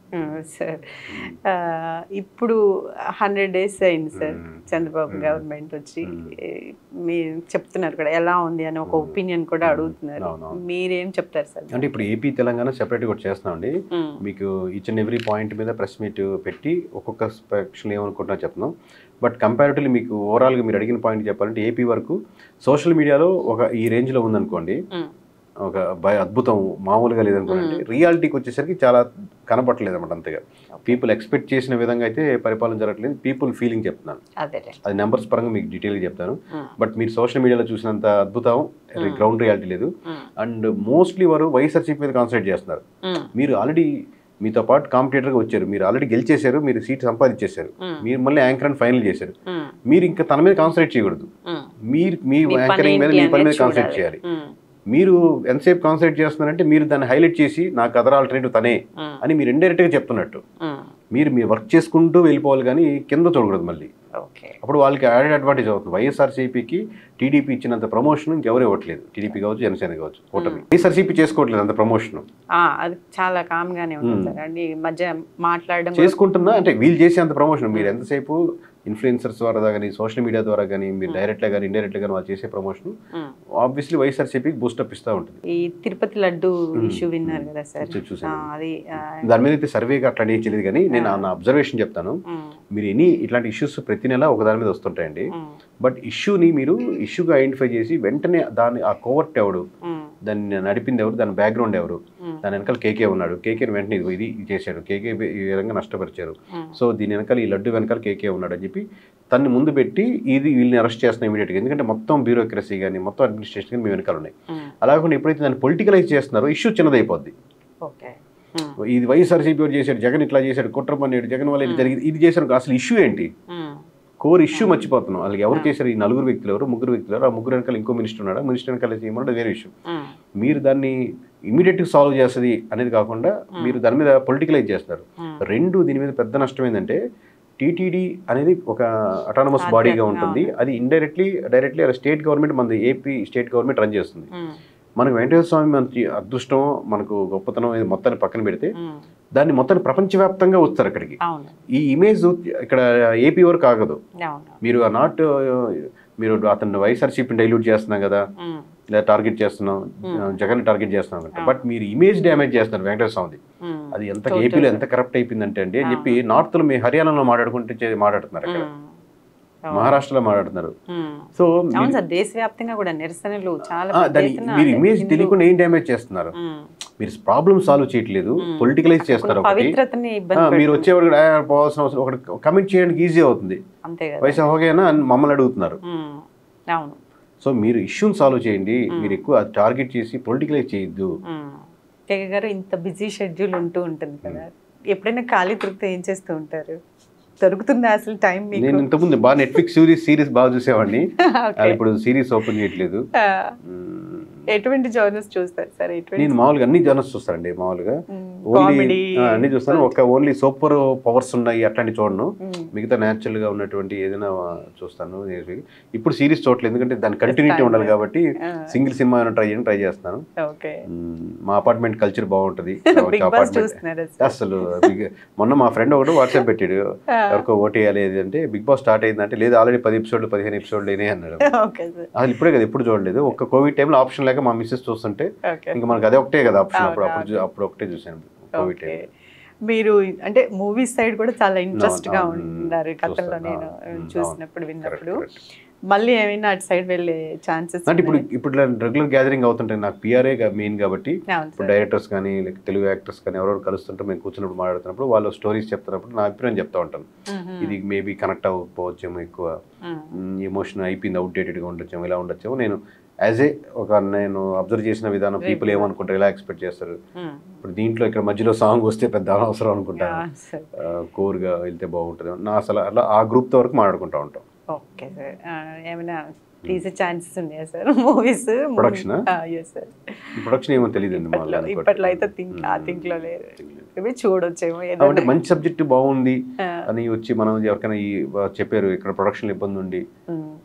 Speaker 1: సార్ ఆ, ఇప్పుడు హండ్రెడ్ డేస్ అయింది సార్
Speaker 2: మ్మ్.
Speaker 1: చంద్రబాబు
Speaker 2: మ్మ్.
Speaker 1: గవర్నమెంట్ వచ్చి
Speaker 2: మ్మ్.
Speaker 1: ఏ, మీరు చెప్తున్నారు కూడా ఎలా ఉంది అని ఒక
Speaker 2: మ్మ్.
Speaker 1: ఒపీనియన్ కూడా
Speaker 2: మ్మ్.
Speaker 1: అడుగుతున్నారు
Speaker 2: అవునవును.
Speaker 1: మీరేం చెప్తారు సార్
Speaker 2: అంటే ఇప్పుడు ఏపీ తెలంగాణ సెపరేట్గా కూడా చేస్తున్నామండి
Speaker 1: మ్మ్.
Speaker 2: మీకు ఈచ్ అండ్ ఎవ్రీ పాయింట్ మీద ప్రెస్ మీట్ పెట్టి ఒక్కొక్క సెక్షన్ ఏమనుకుంటున్నా చెప్తున్నాం బట్ కంపారిటివ్లీ మీకు ఓవరాల్గా మీరు అడిగిన పాయింట్ చెప్పాలంటే ఏపీ వరకు సోషల్ మీడియాలో ఒక ఈ రేంజ్లో ఉందనుకోండి
Speaker 1: మ్మ్.
Speaker 2: ఒక భయ అద్భుతం మామూలుగా లేదనుకోండి రియాలిటీకి వచ్చేసరికి చాలా కనపట్టలేదు అనమాట అంతగా పీపుల్ ఎక్స్పెక్ట్ చేసిన విధంగా అయితే పరిపాలన జరగట్లేదు పీపుల్ ఫీలింగ్ చెప్తున్నాను
Speaker 1: అదేలే
Speaker 2: అది నెంబర్స్ పరంగా మీకు డీటెయిల్గా చెప్తాను
Speaker 1: మ్మ్.
Speaker 2: బట్ మీరు సోషల్ మీడియాలో చూసినంత అద్భుతం
Speaker 1: Hmm.
Speaker 2: గ్రౌండ్ రియాలిటీ లేదు
Speaker 1: మ్మ్.
Speaker 2: అండ్ మోస్ట్లీ వారు వైఎస్ఆర్సీపీ మీద కాన్సన్ట్రేట్ చేస్తున్నారు
Speaker 1: మ్మ్.
Speaker 2: మీరు ఆల్రెడీ మీతో పాటు కాంపిటేటర్గా వచ్చారు మీరు ఆల్రెడీ గెలిచేశారు మీరు సీట్ సంపాదించేశారు
Speaker 1: మ్మ్.
Speaker 2: మీరు మళ్ళీ యాంకర్ అని ఫైనల్ చేశారు
Speaker 1: మ్మ్.
Speaker 2: మీరు ఇంకా తన మీద కాన్సన్ట్రేట్ చేయకూడదు
Speaker 1: మ్మ్.
Speaker 2: మీరు మీ
Speaker 1: మీ పని
Speaker 2: యాంకరింగ్ మీద
Speaker 1: ఏంటి
Speaker 2: మీ పని మీద
Speaker 1: అనేది
Speaker 2: కాన్సన్ట్రేట్
Speaker 1: చూడాలి.
Speaker 2: చేయాలి
Speaker 1: మ్మ్.
Speaker 2: మీరు ఎంతసేపు కాన్సన్ట్రేట్ చేస్తున్నారంటే మీరు దాన్ని హైలైట్ చేసి నాకు అదర్ ఆల్టర్నేటివ్ తనే
Speaker 1: మ్మ్.
Speaker 2: అని మీరు ఇండైరెక్ట్గా చెప్తున్నట్టు
Speaker 1: మ్మ్.
Speaker 2: మీరు మీరు వర్క్ చేసుకుంటూ వెళ్ళిపోవాలి కానీ కింద చూడకూడదు మళ్ళీ
Speaker 1: ఓకే
Speaker 2: అప్పుడు వాళ్ళకి యాడెడ్ అడ్వాంటేజ్ అవుతుంది వైఎస్ఆర్సీపీకి టీడీపీ ఇచ్చినంత ప్రమోషన్ ఇంకెవరు ఇవ్వట్లేదు టీడీపీ కావచ్చు జనసేన కావచ్చు కూటమి వైఎస్ఆర్సీపీ చేసుకోవట్లేదు అంత ప్రమోషన్
Speaker 1: ఆ, అది చాలా కామ్ గానే ఉంది
Speaker 2: మ్మ్.
Speaker 1: సార్ అండి ఈ మధ్య మాట్లాడడం కూడా-
Speaker 2: చేసుకుంటున్నా అంటే వీళ్ళు చేసే అంత ప్రమోషన్ మీరు ఎంతసేపు ఇన్ఫ్లుయెన్సర్స్ ద్వారా కానీ సోషల్ మీడియా ద్వారా కానీ మీరు డైరెక్ట్గా కానీ ఇండైరెక్ట్గా కానీ వాళ్ళు చేసే ప్రమోషన్
Speaker 1: మ్మ్.
Speaker 2: ఆబ్వియస్లీ వైఎస్ఆర్సీపీకి బూస్టప్ ఇస్తూ ఉంటుంది
Speaker 1: ఈ తిరుపతి లడ్డు
Speaker 2: మ్మ్.
Speaker 1: ఇష్యూ విన్నారు కదా సార్
Speaker 2: చూ- చూశాను.
Speaker 1: ఆ, అది ఆ,
Speaker 2: దాని మీద అయితే సర్వేగా అట్లా అనేది తెలియదు కానీ నేను నా అబ్జర్వేషన్ చెప్తాను
Speaker 1: మ్మ్.
Speaker 2: మీరు ఎనీ ఇట్లాంటి ఇష్యూస్ ప్రతి నెల ఒక దాని మీద వస్తుంటాయండి
Speaker 1: మ్మ్.
Speaker 2: బట్ ఇష్యూని మీరు ఇష్యూగా ఐడెంటిఫై చేసి వెంటనే దాన్ని ఆ కోవర్ట్ ఎవడు
Speaker 1: మ్మ్.
Speaker 2: దాన్ని నడిపింది ఎవరు దాని బ్యాక్గ్రౌండ్ ఎవరు
Speaker 1: మ్మ్.
Speaker 2: దాని వెనకాల కేకే ఉన్నాడు కేకేని వెంటనే ఇదిగో ఇది ఇది చేశాడు కేకే ఈ విధంగా నష్టపరిచారు
Speaker 1: మ్మ్.
Speaker 2: సో దీని వెనకాల ఈ లడ్డు వెనకాల కేకే ఉన్నాడు అని చెప్పి తన్ని ముందు పెట్టి ఇది వీళ్ళని అరెస్ట్ చేస్తున్నాం ఇమీడియట్గా ఎందుకంటే మొత్తం బ్యూరోక్రసీ కానీ మొత్తం అడ్మినిస్ట్రేషన్ కానీ మీ వెనకాల ఉన్నాయి
Speaker 1: మ్మ్.
Speaker 2: అలా కాకుండా ఎప్పుడైతే దాన్ని పొలిటికలైజ్ చేస్తున్నారో ఇష్యూ చిన్నదైపోద్ది
Speaker 1: ఓకే మ్మ్.
Speaker 2: ఇది వైఎస్ఆర్సీపీ వాడు చేశాడు జగన్ ఇట్లా చేశాడు కుట్ర పన్నాడు జగన్ వల్ల ఇది జరిగింది ఇది చేశాడు అసలు ఇష్యూ ఏంటి
Speaker 1: మ్మ్.
Speaker 2: కోర్ ఇష్యూ మర్చిపోతున్నాం వాళ్ళకి ఎవరు చేశారు ఈ నలుగురు వ్యక్తులు ఎవరు ముగ్గురు వ్యక్తులు ఎవరు ఆ ముగ్గురు వెనకాల ఇంకో మినిస్టర్ ఉన్నాడు మినిస్టర్ వెనకాల చేయమన్నాడు వేరే ఇష్యూ
Speaker 1: మ్మ్.
Speaker 2: మీరు దాన్ని ఇమీడియట్గా సాల్వ్ చేస్తుంది అనేది కాకుండా మీరు దాని మీద పొలిటికలైజ్ చేస్తున్నారు
Speaker 1: మ్మ్.
Speaker 2: రెండు దీని మీద పెద్ద నష్టం ఏంటంటే టీటీడీ అనేది ఒక అటానమస్ బాడీగా ఉంటుంది అది ఇండైరెక్ట్లీ డైరెక్ట్లీ అది స్టేట్ గవర్నమెంట్ మన ఏపీ స్టేట్ గవర్నమెంట్ రన్ చేస్తుంది
Speaker 1: మ్మ్.
Speaker 2: మనకు వెంకటేశ్వర స్వామి మనకి అదృష్టం మనకు గొప్పతనం ఇది మొత్తాన్ని పక్కన పెడితే
Speaker 1: మ్మ్.
Speaker 2: దాన్ని మొత్తాన్ని ప్రపంచవ్యాప్తంగా వస్తారు అక్కడికి
Speaker 1: అవును
Speaker 2: ఈ ఇమేజ్ ఇక్కడ ఏపీ వరకు ఆగదు
Speaker 1: అవును
Speaker 2: మీరు ఆ నాట్ మీరు అతను వైఎస్ఆర్సీపీని డైల్యూట్ చేస్తున్నాం కదా
Speaker 1: మ్మ్.
Speaker 2: లేదా టార్గెట్ చేస్తున్నాం జగన్ టార్గెట్ చేస్తున్నాం కదా బట్ మీరు ఇమేజ్ డ్యామేజ్ చేస్తున్నారు వెంకటేశ్వర స్వామిది
Speaker 1: మ్మ్.
Speaker 2: అది ఎంత ఏపీలో ఎంత కరప్ట్ అయిపోయిందంటే అండి అని చెప్పి నార్త్లో మీ హర్యానాలో మాట్లాడుకుంటే చే- మాట్లాడుతున్నారు అక్కడ
Speaker 1: మ్మ్.
Speaker 2: మహారాష్ట్రలో మాట్లాడుతున్నారు
Speaker 1: మ్మ్.
Speaker 2: సో
Speaker 1: అవును సార్ దేశవ్యాప్తంగా కూడా నిరసనలు చాలా
Speaker 2: ఆ,
Speaker 1: పెద్ద
Speaker 2: దాని
Speaker 1: ఎత్తున
Speaker 2: మీరు ఇమేజ్
Speaker 1: హిందూ-
Speaker 2: తెలియకుండా ఏం డ్యామేజ్ చేస్తున్నారు
Speaker 1: మ్మ్.
Speaker 2: మీరు ప్రాబ్లమ్ సాల్వ్ చేయట్లేదు పొలిటికలైజ్ చేస్తారు ఒకటి
Speaker 1: పవిత్రతని
Speaker 2: ఆ,
Speaker 1: ఇబ్బంది
Speaker 2: మీరు
Speaker 1: పెడుతుంది.
Speaker 2: వచ్చేవాడు కూడా "ఆ, పోవాల్సిన అవసరం ఒకటి కమిట్ చేయడానికి ఈజీ అవుతుంది
Speaker 1: అంతే కదా
Speaker 2: వయసు అవగానే అని మమ్మల్ని అడుగుతున్నారు
Speaker 1: మ్మ్. అవును
Speaker 2: సో మీరు ఇష్యూని సాల్వ్ చేయండి మీరు ఎక్కువ అది టార్గెట్ చేసి పొలిటికలైజ్ చేయొద్దు
Speaker 1: మ్మ్. తెగ గారు ఇంత బిజీ షెడ్యూల్ ఉంటూ ఉంటుంది కదా ఎప్పుడైనా ఖాళీ దొరికితే ఏం చేస్తూ ఉంటారు దొరుకుతుందా అసలు టైం మీకు
Speaker 2: నేను ఇంతకుముందు బాగా నెట్ఫ్లిక్స్ సిరీస్ సిరీస్ బాగా చూసేవాడిని
Speaker 1: Okay.
Speaker 2: అది ఇప్పుడు సిరీస్ ఓపెన్ చేయట్లేదు
Speaker 1: ఆ,
Speaker 2: మ్మ్.
Speaker 1: ఎటువంటి జర్నల్స్ చూస్తారు సార్ ఎటువంటి
Speaker 2: నేను మామూలుగా అన్ని జర్నల్స్ చూస్తానండి మామూలుగా ఓన్లీ
Speaker 1: కామెడీ
Speaker 2: అన్ని చూస్తాను ఒక ఓన్లీ సూపర్ పవర్స్ ఉన్నాయి అట్లాంటి చూడను మిగతా న్యాచురల్ గా ఉన్నటువంటి ఏదైనా చూస్తాను ఇప్పుడు సిరీస్ చూడలేదు ఎందుకంటే దాని కంటిన్యూటీ ఉండాలి కాబట్టి సింగిల్ సినిమా ఏమైనా ట్రై చేయడం ట్రై చేస్తాను
Speaker 1: ఓకే
Speaker 2: మ్మ్. మా అపార్ట్మెంట్ కల్చర్ బాగుంటది
Speaker 1: బిగ్ బాస్
Speaker 2: అపార్ట్మెంట్
Speaker 1: చూస్తున్నారు సార్
Speaker 2: అసలు big- మొన్న మా ఫ్రెండ్ ఒకటి వాట్సాప్ పెట్టాడు ఎవరికో ఓటు వేయాలి అది అంటే బిగ్ బాస్ స్టార్ట్ అయిందంటే లేదు ఆల్రెడీ పది ఎపిసోడ్లు పదిహేను ఎపిసోడ్లు అయినాయి అన్నాడు
Speaker 1: ఓకే సార్
Speaker 2: అసలు ఇప్పుడే కదా ఎప్పుడు చూడలేదు ఒక్క కోవిడ్ టైంలో ఆప్షన్ లేక మా మిస్సెస్ చూస్తుంటే
Speaker 1: ఓకే
Speaker 2: ఇంకా మనకు అదే ఒకటే కదా ఆప్షన్ అప్పుడు
Speaker 1: అవును,
Speaker 2: అప్పుడు చూ- అప్పుడు ఒకటే చూసాను కోవిడ్
Speaker 1: ఓకే
Speaker 2: టైం
Speaker 1: మీరు అంటే మూవీస్ సైడ్ కూడా చాలా ఇంట్రెస్ట్ గా
Speaker 2: అవును,
Speaker 1: ఉన్నారు కథల్లో
Speaker 2: చూస్తాను,
Speaker 1: నేను
Speaker 2: అవును,
Speaker 1: చూసినప్పుడు
Speaker 2: కరెక్ట్
Speaker 1: విన్నప్పుడు
Speaker 2: కరెక్ట్
Speaker 1: మళ్ళీ ఏమైనా అటు సైడ్ వెళ్ళే ఛాన్సెస్
Speaker 2: అంటే ఇప్పుడు ఇప్పుడు రెగ్యులర్ గ్యాదరింగ్ అవుతుంటాయి నాకు పిఆర్ఏ మెయిన్ కాబట్టి
Speaker 1: అవును
Speaker 2: ఇప్పుడు
Speaker 1: సార్
Speaker 2: డైరెక్టర్స్ కానీ లేక తెలుగు యాక్టర్స్ కానీ ఎవరెవరు కలుస్తుంటే మేము కూర్చున్నప్పుడు మాట్లాడుతున్నప్పుడు వాళ్ళు స్టోరీస్ చెప్తున్నప్పుడు నా అభిప్రాయం చెప్తా ఉంటాను
Speaker 1: మ్మ్.
Speaker 2: ఇది మేబీ కనెక్ట్ అవ్వకపోవచ్చేమో ఎక్కువ
Speaker 1: మ్మ్.
Speaker 2: ఎమోషన్ అయిపోయింది అవుట్డేటెడ్గా ఉండొచ్చేమో ఇలా ఉండొచ్చేమో నేను యాజ్ ఏ ఒక నేను అబ్జర్వ్ చేసిన విధానం పీపుల్ ఏమనుకుంటారు ఎలా ఎక్స్పెక్ట్ చేస్తారు
Speaker 1: మ్మ్.
Speaker 2: ఇప్పుడు దీంట్లో ఇక్కడ మధ్యలో సాంగ్ వస్తే పెద్ద అనవసరం అనుకుంటాను
Speaker 1: ఆ, సార్
Speaker 2: కోర్గా వెళ్తే బాగుంటుంది నా అసలు అట్లా ఆ గ్రూప్తో వరకు మాట్లాడుకుంటా ఉంటాం
Speaker 1: ఓకే సార్ ఆ, ఏమైనా తీసే ఛాన్సెస్ ఉన్నాయా సార్ మూవీస్
Speaker 2: Production ఆ?
Speaker 1: ఎస్ సార్
Speaker 2: ఈ ప్రొడక్షన్ ఏమో తెలియదండి
Speaker 1: ఇప్పట్లో ఇప్పట్లో అయితే థింక్ ఆ థింక్ లో లేరు ఇవి చూడొచ్చేమో
Speaker 2: అంటే
Speaker 1: ఏదైనా
Speaker 2: మంచి సబ్జెక్ట్ బాగుంది
Speaker 1: ఆ,
Speaker 2: అని వచ్చి మనం ఎవరికైనా ఈ చెప్పారు ఇక్కడ ప్రొడక్షన్ ఇబ్బంది ఉండి
Speaker 1: మ్మ్.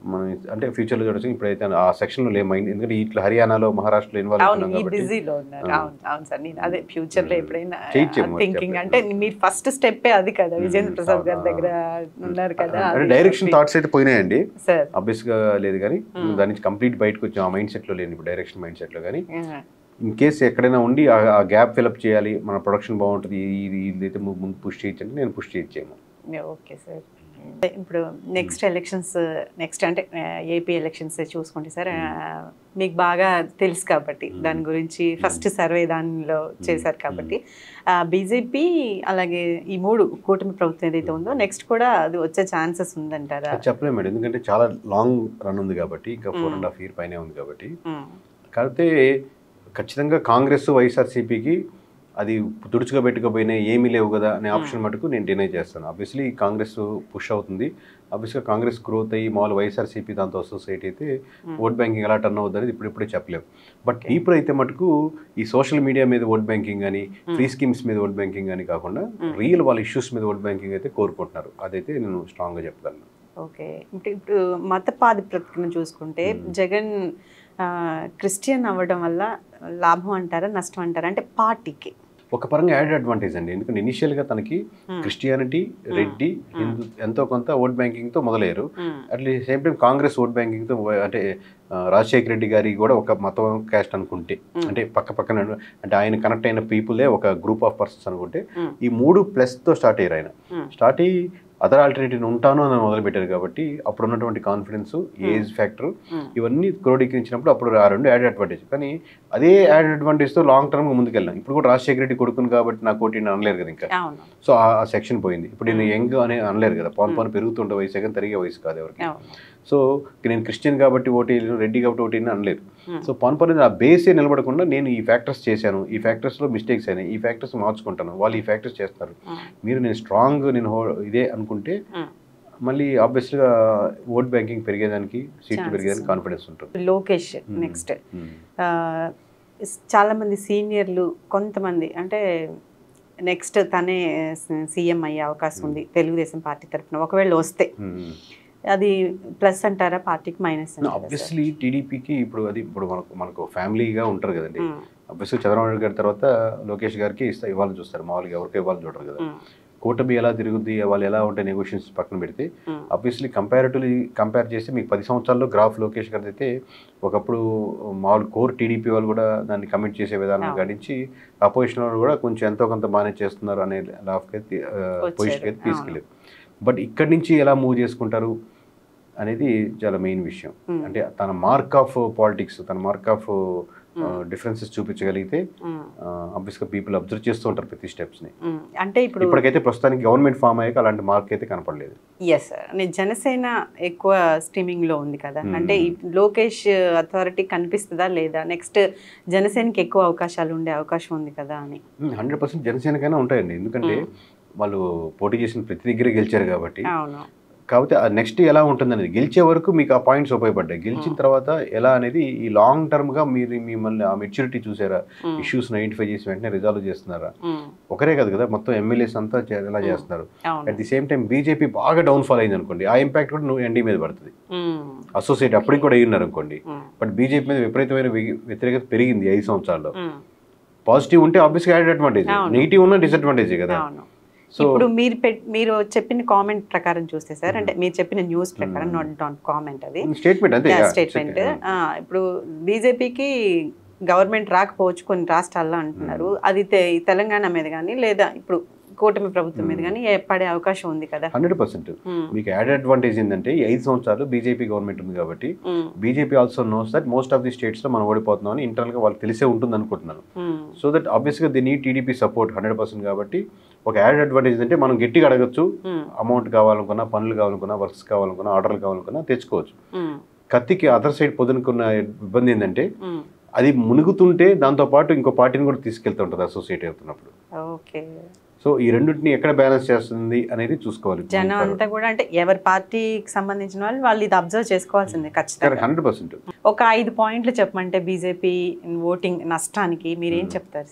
Speaker 2: మనం అంటే ఫ్యూచర్లో చూడొచ్చు ఇప్పుడైతే ఆ సెక్షన్లో లేము ఎందుకంటే ఇట్లా హర్యానాలో మహారాష్ట్రలో ఇన్వాల్వ్
Speaker 1: అవును
Speaker 2: అవుతున్నాం
Speaker 1: ఈ
Speaker 2: కాబట్టి
Speaker 1: బిజీలో ఉన్నారు
Speaker 2: ఆ.
Speaker 1: అవును అవును సార్ నేను అదే ఫ్యూచర్ లో
Speaker 2: ఉమ్.
Speaker 1: ఎప్పుడైనా
Speaker 2: చేయొచ్చేమో
Speaker 1: థింకింగ్
Speaker 2: చెప్పలేదు.
Speaker 1: అంటే మీరు ఫస్ట్ స్టెప్ అది కదా
Speaker 2: ఉమ్,
Speaker 1: విజేంద్ర ప్రసాద్ గారి
Speaker 2: అవును,
Speaker 1: దగ్గర ఉన్నారు కదా
Speaker 2: అంటే డైరెక్షన్ థాట్స్ అయితే పోయినాయండి
Speaker 1: సార్
Speaker 2: ఆబ్వియస్ గా లేదు కానీ
Speaker 1: Hmm.
Speaker 2: దాని నుంచి కంప్లీట్ బయటకు వచ్చాం ఆ మైండ్ సెట్ లో లేని ఇప్పుడు డైరెక్షన్ మైండ్ సెట్ లో కానీ ఇన్ కేస్ ఎక్కడైనా ఉండి ఆ- ఆ గ్యాప్ ఫిలప్ చేయాలి మన ప్రొడక్షన్ బాగుంటుంది ఇది ఇది అయితే ము- ముందు పుష్ చేయొచ్చంటే నేను పుష్ చేయొచ్చేమో
Speaker 1: ఓకే సార్ ఇప్పుడు నెక్స్ట్ ఎలక్షన్స్ నెక్స్ట్ అంటే ఏపీ ఎలక్షన్స్ చూసుకుంటే సార్ ఆ, మీకు బాగా తెలుసు కాబట్టి
Speaker 2: Hmm.
Speaker 1: దాని గురించి ఫస్ట్ సర్వే దానిలో చేశారు కాబట్టి బీజేపీ అలాగే ఈ మూడు కూటమి ప్రభుత్వం ఏదైతే ఉందో నెక్స్ట్ కూడా అది వచ్చే ఛాన్సెస్ ఉందంటారా
Speaker 2: అది చెప్పలేము మేడం ఎందుకంటే చాలా లాంగ్ రన్ ఉంది కాబట్టి ఇంకా four
Speaker 1: Hmm.
Speaker 2: And half year పైనే ఉంది కాబట్టి
Speaker 1: ఉమ్,
Speaker 2: కాకపోతే ఖచ్చితంగా కాంగ్రెస్ వైఎస్ఆర్సీపీకి అది తుడుచుగా పెట్టుకోపోయినా ఏమీ లేవు కదా అనే ఆప్షన్ మటుకు నేను డినై చేస్తాను ఆబ్వియస్లీ కాంగ్రెస్ పుష్ అవుతుంది ఆబ్వియస్గా కాంగ్రెస్ గ్రోత్ అయ్యి మామూలు వైఎస్ఆర్సీపీ దాంతో అసోసియేట్ అయితే
Speaker 1: ఉమ్,
Speaker 2: ఓట్ బ్యాంకింగ్ ఎలా టర్న్ అవుతుంది అనేది ఇప్పుడిప్పుడే చెప్పలేము బట్
Speaker 1: Okay.
Speaker 2: పీపుల్ అయితే మటుకు ఈ సోషల్ మీడియా మీద ఓట్ బ్యాంకింగ్ కానీ
Speaker 1: Hmm.
Speaker 2: ఫ్రీ స్కీమ్స్ మీద ఓట్ బ్యాంకింగ్ కానీ కాకుండా
Speaker 1: Hmm.
Speaker 2: రియల్ వాళ్ళ ఇష్యూస్ మీద ఓట్ బ్యాంకింగ్ అయితే కోరుకుంటున్నారు అదైతే నేను స్ట్రాంగ్గా చెప్పగలను
Speaker 1: ఓకే ఇప్పుడు ఇప్పుడు మత ప్రాతిపదికన చూసుకుంటే
Speaker 2: మ్మ్.
Speaker 1: జగన్ ఆ, క్రిస్టియన్ అవ్వడం వల్ల లాభం అంటారా నష్టం అంటారా అంటే పార్టీకి
Speaker 2: ఒక పరంగా యాడెడ్ అడ్వాంటేజ్ అండి ఎందుకంటే ఇనిషియల్గా తనకి
Speaker 1: hmm.
Speaker 2: Christianity Reddy
Speaker 1: Hmm.
Speaker 2: Hindu ఎంతో కొంత ఓట్ బ్యాంకింగ్తో మొదలయ్యారు
Speaker 1: hmm.
Speaker 2: At same time Congress vote బ్యాంకింగ్తో అంటే ఆ, రాజశేఖర రెడ్డి గారి కూడా ఒక మతం క్యాస్ట్ అనుకుంటే
Speaker 1: మ్మ్.
Speaker 2: అంటే పక్క పక్కన అంటే ఆయన కనెక్ట్ అయిన పీపులే ఒక గ్రూప్ ఆఫ్ పర్సన్స్ అనుకుంటే
Speaker 1: మ్మ్.
Speaker 2: ఈ మూడు ప్లస్తో స్టార్ట్ అయ్యారు ఆయన
Speaker 1: మ్మ్.
Speaker 2: స్టార్ట్ అయ్యి అదర్ ఆల్టర్నేటివ్ ఉంటాను అని మొదలుపెట్టారు కాబట్టి అప్పుడు ఉన్నటువంటి కాన్ఫిడెన్స్ ఏజ్ ఫ్యాక్టర్
Speaker 1: మ్మ్.
Speaker 2: ఇవన్నీ క్రోడీకరించినప్పుడు అప్పుడు ఆ రెండు యాడ్ అడ్వాంటేజ్ కానీ అదే యాడ్ అడ్వాంటేజ్తో లాంగ్ టర్మ్గా ముందుకెళ్ళాం ఇప్పుడు కూడా రాజశేఖర రెడ్డి కొడుకుని కాబట్టి నా కోటి అనలేరు కదా ఇంకా
Speaker 1: అవును
Speaker 2: సో ఆ సెక్షన్ పోయింది ఇప్పుడు నేను యంగ్ అని అనలేరు కదా పవన్ పవన్ పెరుగుతుండే వయసు కానీ తరిగే వయసు కాదు ఎవరికి
Speaker 1: అవును
Speaker 2: సో నేను క్రిస్టియన్ కాబట్టి ఓటీ రెడ్డి కాబట్టి ఓటీ అనలేరు
Speaker 1: మ్మ్.
Speaker 2: సో పవన్ పవన్ ఆ బేసే నిలబడకుండా నేను ఈ ఫ్యాక్టర్స్ చేశాను ఈ ఫ్యాక్టర్స్లో మిస్టేక్స్ అయినాయి ఈ ఫ్యాక్టర్స్ మార్చుకుంటాను వాళ్ళు ఈ ఫ్యాక్టర్స్ చేస్తారు
Speaker 1: మ్మ్.
Speaker 2: మీరు నేను స్ట్రాంగ్ నేను హో- ఇదే అనుకుంటే
Speaker 1: మ్మ్.
Speaker 2: మళ్ళీ ఆబ్వియస్గా ఓట్ బ్యాంకింగ్ పెరిగేదానికి సీట్లు
Speaker 1: Chances
Speaker 2: పెరిగేదానికి
Speaker 1: ఉంది.
Speaker 2: కాన్ఫిడెన్స్ ఉంటుంది
Speaker 1: లోకేష్
Speaker 2: మ్మ్.
Speaker 1: నెక్స్ట్
Speaker 2: మ్మ్.
Speaker 1: చాలా మంది సీనియర్లు కొంతమంది అంటే నెక్స్ట్ తనే సీఎం అయ్యే అవకాశం ఉంది తెలుగుదేశం పార్టీ తరఫున ఒకవేళ వస్తే
Speaker 2: మ్మ్.
Speaker 1: అది ప్లస్ అంటారా పార్టీకి మైనస్
Speaker 2: ఆబ్వియస్లీ టీడీపీకి ఇప్పుడు అది ఇప్పుడు మనకు మనకు ఫ్యామిలీగా ఉంటారు కదండి ఆబ్వియస్లీ చంద్రబాబు నాయుడు గారి తర్వాత లోకేష్ గారికి ఇస్తా ఇవ్వాలని చూస్తారు మామూలుగా ఎవరికి ఇవ్వాలని చూడరు కదా కూటమి ఎలా తిరుగుద్ది వాళ్ళు ఎలా ఉంటాయి నెగోషియేషన్స్ పక్కన పెడితే ఆబ్వియస్లీ కంపారిటివ్లీ కంపేర్ చేస్తే మీకు పది సంవత్సరాల్లో గ్రాఫ్ లోకేష్ గారిది అయితే ఒకప్పుడు మామూలు కోర్ టీడీపీ వాళ్ళు కూడా దాన్ని కమిట్ చేసే విధానం
Speaker 1: అవును.
Speaker 2: గడించి అపోజిషన్ వాళ్ళు కూడా కొంచెం ఎంతో కొంత బాగానే చేస్తున్నారు అనే లాఫ్కి అయితే పొజిషన్కి అయితే
Speaker 1: అవును.
Speaker 2: తీసుకెళ్ళారు బట్ ఇక్కడి నుంచి ఎలా మూవ్ చేసుకుంటారు అనేది చాలా మెయిన్ విషయం అంటే తన మార్క్ ఆఫ్ పాలిటిక్స్ తన మార్క్ ఆఫ్ డిఫరెన్సెస్ చూపించగలిగితే ఆబ్వియస్గా పీపుల్ అబ్జర్వ్ చేస్తూ ఉంటారు ప్రతి స్టెప్స్ని
Speaker 1: అంటే ఇప్పుడు
Speaker 2: ఇప్పటికైతే ప్రస్తుతానికి గవర్నమెంట్ ఫామ్ అయ్యాక అలాంటి మార్క్ అయితే కనపడలేదు
Speaker 1: ఎస్ అంటే జనసేన ఎక్కువ స్ట్రీమింగ్ లో ఉంది కదా
Speaker 2: Hmm.
Speaker 1: అంటే ఈ లోకేష్ అథారిటీ కనిపిస్తుందా లేదా నెక్స్ట్ జనసేనకి ఎక్కువ అవకాశాలు ఉండే అవకాశం ఉంది కదా అని
Speaker 2: హండ్రెడ్ పర్సెంట్ జనసేనకైనా ఉంటాయండి ఎందుకంటే
Speaker 1: Hmm.
Speaker 2: వాళ్ళు పోటీ చేసిన ప్రతి దగ్గరే గెలిచారు కాబట్టి
Speaker 1: అవును
Speaker 2: కాకపోతే ఆ నెక్స్ట్ ఎలా ఉంటుంది అనేది గెలిచే వరకు మీకు ఆ పాయింట్స్ ఉపయోగపడ్డాయి గెలిచిన తర్వాత ఎలా అనేది ఈ లాంగ్ టర్మ్గా మీరు మిమ్మల్ని ఆ మెచ్యూరిటీ చూసారా
Speaker 1: Hmm.
Speaker 2: ఇష్యూస్ని ఐడెంటిఫై చేసి వెంటనే రిజాల్వ్ చేస్తున్నారా
Speaker 1: Hmm.
Speaker 2: ఒకరే కాదు కదా మొత్తం ఎమ్మెల్యేస్ అంతా చే- ఎలా చేస్తున్నారు అట్
Speaker 1: అవును
Speaker 2: ది సేమ్ టైం బీజేపీ బాగా డౌన్ఫాల్ అయింది అనుకోండి ఆ ఇంపాక్ట్ కూడా నువ్వు ఎన్డీ మీద పడుతుంది
Speaker 1: Hmm.
Speaker 2: అసోసియేట్ అప్పటికి కూడా అయ్యున్నారు అనుకోండి
Speaker 1: Hmm.
Speaker 2: బట్ బీజేపీ మీద విపరీతమైన వెగి- వ్యతిరేకత పెరిగింది ఈ ఐదు సంవత్సరాల్లో
Speaker 1: Hmm.
Speaker 2: పాజిటివ్ ఉంటే ఆబ్వియస్గా యాడ్ అడ్వాంటేజ్
Speaker 1: అవును.
Speaker 2: నెగిటివ్ ఉన్న డిసడ్వాంటేజ్ కదా
Speaker 1: అవును
Speaker 2: సో
Speaker 1: ఇప్పుడు మీరు పెట్- మీరు చెప్పిన కామెంట్ ప్రకారం చూస్తే సార్ అంటే మీరు చెప్పిన న్యూస్ ప్రకారం
Speaker 2: Hmm.
Speaker 1: నాట్ నాట్ కామెంట్ అది
Speaker 2: స్టేట్మెంట్ అంతే yeah,
Speaker 1: స్టేట్మెంట్
Speaker 2: చెప్పే-
Speaker 1: ఇప్పుడు బీజేపీకి గవర్నమెంట్ రాకపోవచ్చు కొన్ని రాష్ట్రాల్లో అంటున్నారు అది తె- తెలంగాణ మీద కానీ లేదా ఇప్పుడు కూటమి ప్రభుత్వం మీద
Speaker 2: Hmm.
Speaker 1: కానీ ఏ- పడే అవకాశం ఉంది కదా
Speaker 2: హండ్రెడ్ పర్సెంట్
Speaker 1: Hmm.
Speaker 2: మీకు యాడ్ అడ్వాంటేజ్ ఏంటంటే ఈ ఐదు సంవత్సరాలు బీజేపీ గవర్నమెంట్ ఉంది కాబట్టి
Speaker 1: Hmm.
Speaker 2: BJP also knows that most of the స్టేట్స్లో మనం ఓడిపోతున్నాం అని ఇంటర్నల్గా వాళ్ళకి తెలిసే ఉంటుంది అనుకుంటున్నాను
Speaker 1: Hmm.
Speaker 2: సో దట్ ఆబ్వియస్గా దీన్ని టీడీపీ సపోర్ట్ హండ్రెడ్ పర్సెంట్ కాబట్టి ఒక యాడ్ అడ్వాంటేజ్ అంటే మనం గట్టిగా అడగచ్చు
Speaker 1: Hmm.
Speaker 2: అమౌంట్ కావాలనుకున్నా పనులు కావాలనుకున్నా వర్క్స్ కావాలనుకున్నా ఆర్డర్లు కావాలనుకున్నా తెచ్చుకోవచ్చు
Speaker 1: Hmm.
Speaker 2: కత్తికి అదర్ సైడ్ పొద్దునుకున్న ఇబ్బంది ఏంటంటే
Speaker 1: Hmm.
Speaker 2: అది మునుగుతుంటే దాంతోపాటు ఇంకో పార్టీని కూడా తీసుకెళ్తూ ఉంటుంది అసోసియేట్ అవుతున్నప్పుడు
Speaker 1: ఓకే
Speaker 2: సో ఈ రెండింటిని ఎక్కడ బ్యాలెన్స్ చేస్తుంది అనేది చూసుకోవాలి
Speaker 1: జనం అంతా కూడా అంటే ఎవరి పార్టీకి సంబంధించిన వాళ్ళు వాళ్ళు ఇది అబ్జర్వ్ చేసుకోవాల్సిందే ఖచ్చితంగా
Speaker 2: హండ్రెడ్ పర్సెంట్
Speaker 1: ఒక ఐదు పాయింట్లు చెప్పమంటే బీజేపీ ఓటింగ్ నష్టానికి మీరు ఏం చెప్తారు సార్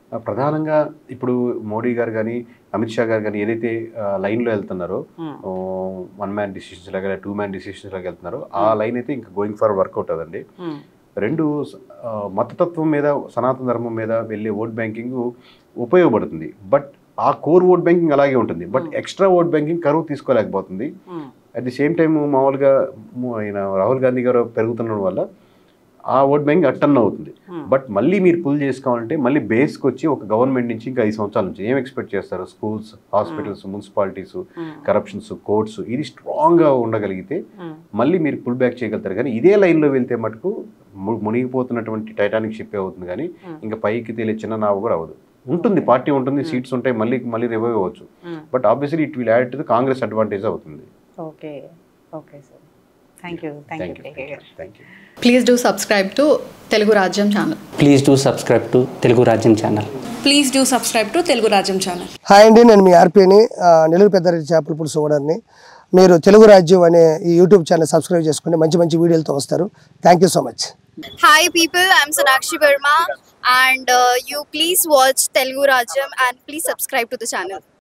Speaker 2: ఆ, ప్రధానంగా ఇప్పుడు మోడీ గారు కానీ అమిత్ షా గారు కానీ ఏదైతే ఆ, లైన్లో వెళ్తున్నారో
Speaker 1: ఉమ్,
Speaker 2: వన్ మ్యాన్ డిసిషన్స్ లాగా టూ మ్యాన్ డిసిషన్స్ లాగా వెళ్తున్నారో ఆ లైన్ అయితే ఇంకా గోయింగ్ ఫర్ వర్కౌట్ అవ్వదండి
Speaker 1: ఉమ్,
Speaker 2: రెండు ఆ, మతతత్వం మీద సనాతన ధర్మం మీద వెళ్ళే ఓట్ బ్యాంకింగ్ ఉపయోగపడుతుంది బట్ ఆ కోర్ ఓట్ బ్యాంకింగ్ అలాగే ఉంటుంది బట్ ఎక్స్ట్రా ఓట్ బ్యాంకింగ్ కరువు తీసుకోలేకపోతుంది
Speaker 1: um,
Speaker 2: at the same time మామూలుగా ము- ఆయన రాహుల్ గాంధీ గారు పెరుగుతుండడం వల్ల ఆ ఓట్ బ్యాంక్ అట్టన్ అవుతుంది
Speaker 1: Hmm.
Speaker 2: బట్ మళ్ళీ మీరు పుల్ చేసుకోవాలంటే మళ్ళీ బేస్కి వచ్చి ఒక గవర్నమెంట్ నుంచి ఇంకా ఐదు సంవత్సరాల నుంచి ఏం ఎక్స్పెక్ట్ చేస్తారు schools hospitals municipalities
Speaker 1: um,
Speaker 2: corruptions courts ఇది స్ట్రాంగ్గా ఉండగలిగితే
Speaker 1: ఉమ్,
Speaker 2: మళ్ళీ మీరు పుల్ బ్యాక్ చేయగలుగుతారు కానీ ఇదే లైన్లో వెళ్తే మటుకు ము- మునిగిపోతున్నటువంటి టైటానిక్ షిప్ అవుతుంది కానీ
Speaker 1: Hmm.
Speaker 2: ఇంకా పైకి తేలే చిన్న నావు కూడా అవ్వదు ఉంటుంది పార్టీ ఉంటుంది సీట్స్ ఉంటాయి మళ్ళీ మళ్ళీ రివైవ్ అవ్వచ్చు
Speaker 1: um.
Speaker 2: But obviously it will add to the Congress advantage అవుతుంది
Speaker 1: okay okay sir thank you thank
Speaker 2: thank
Speaker 1: you
Speaker 2: you
Speaker 1: KK గారు
Speaker 2: thank you
Speaker 3: please do subscribe to Telugu Rajyam channel
Speaker 4: please do subscribe to Telugu Rajyam channel
Speaker 5: please do subscribe to Telugu Rajyam channel
Speaker 6: hi అండి నేను మీ ఆర్పీని ఆ, నెల్లూరు పెద్దారెడ్డి చేపల పులుసు ఓనర్ని మీరు తెలుగు రాజ్యం అనే ఈ యూట్యూబ్ ఛానల్ సబ్స్క్రైబ్ చేసుకుని మంచి మంచి వీడియోలతో వస్తారు thank you so much
Speaker 7: Hi people, I'm Sonakshi Verma and uh, you please watch Telugu Rajam and please subscribe to the channel.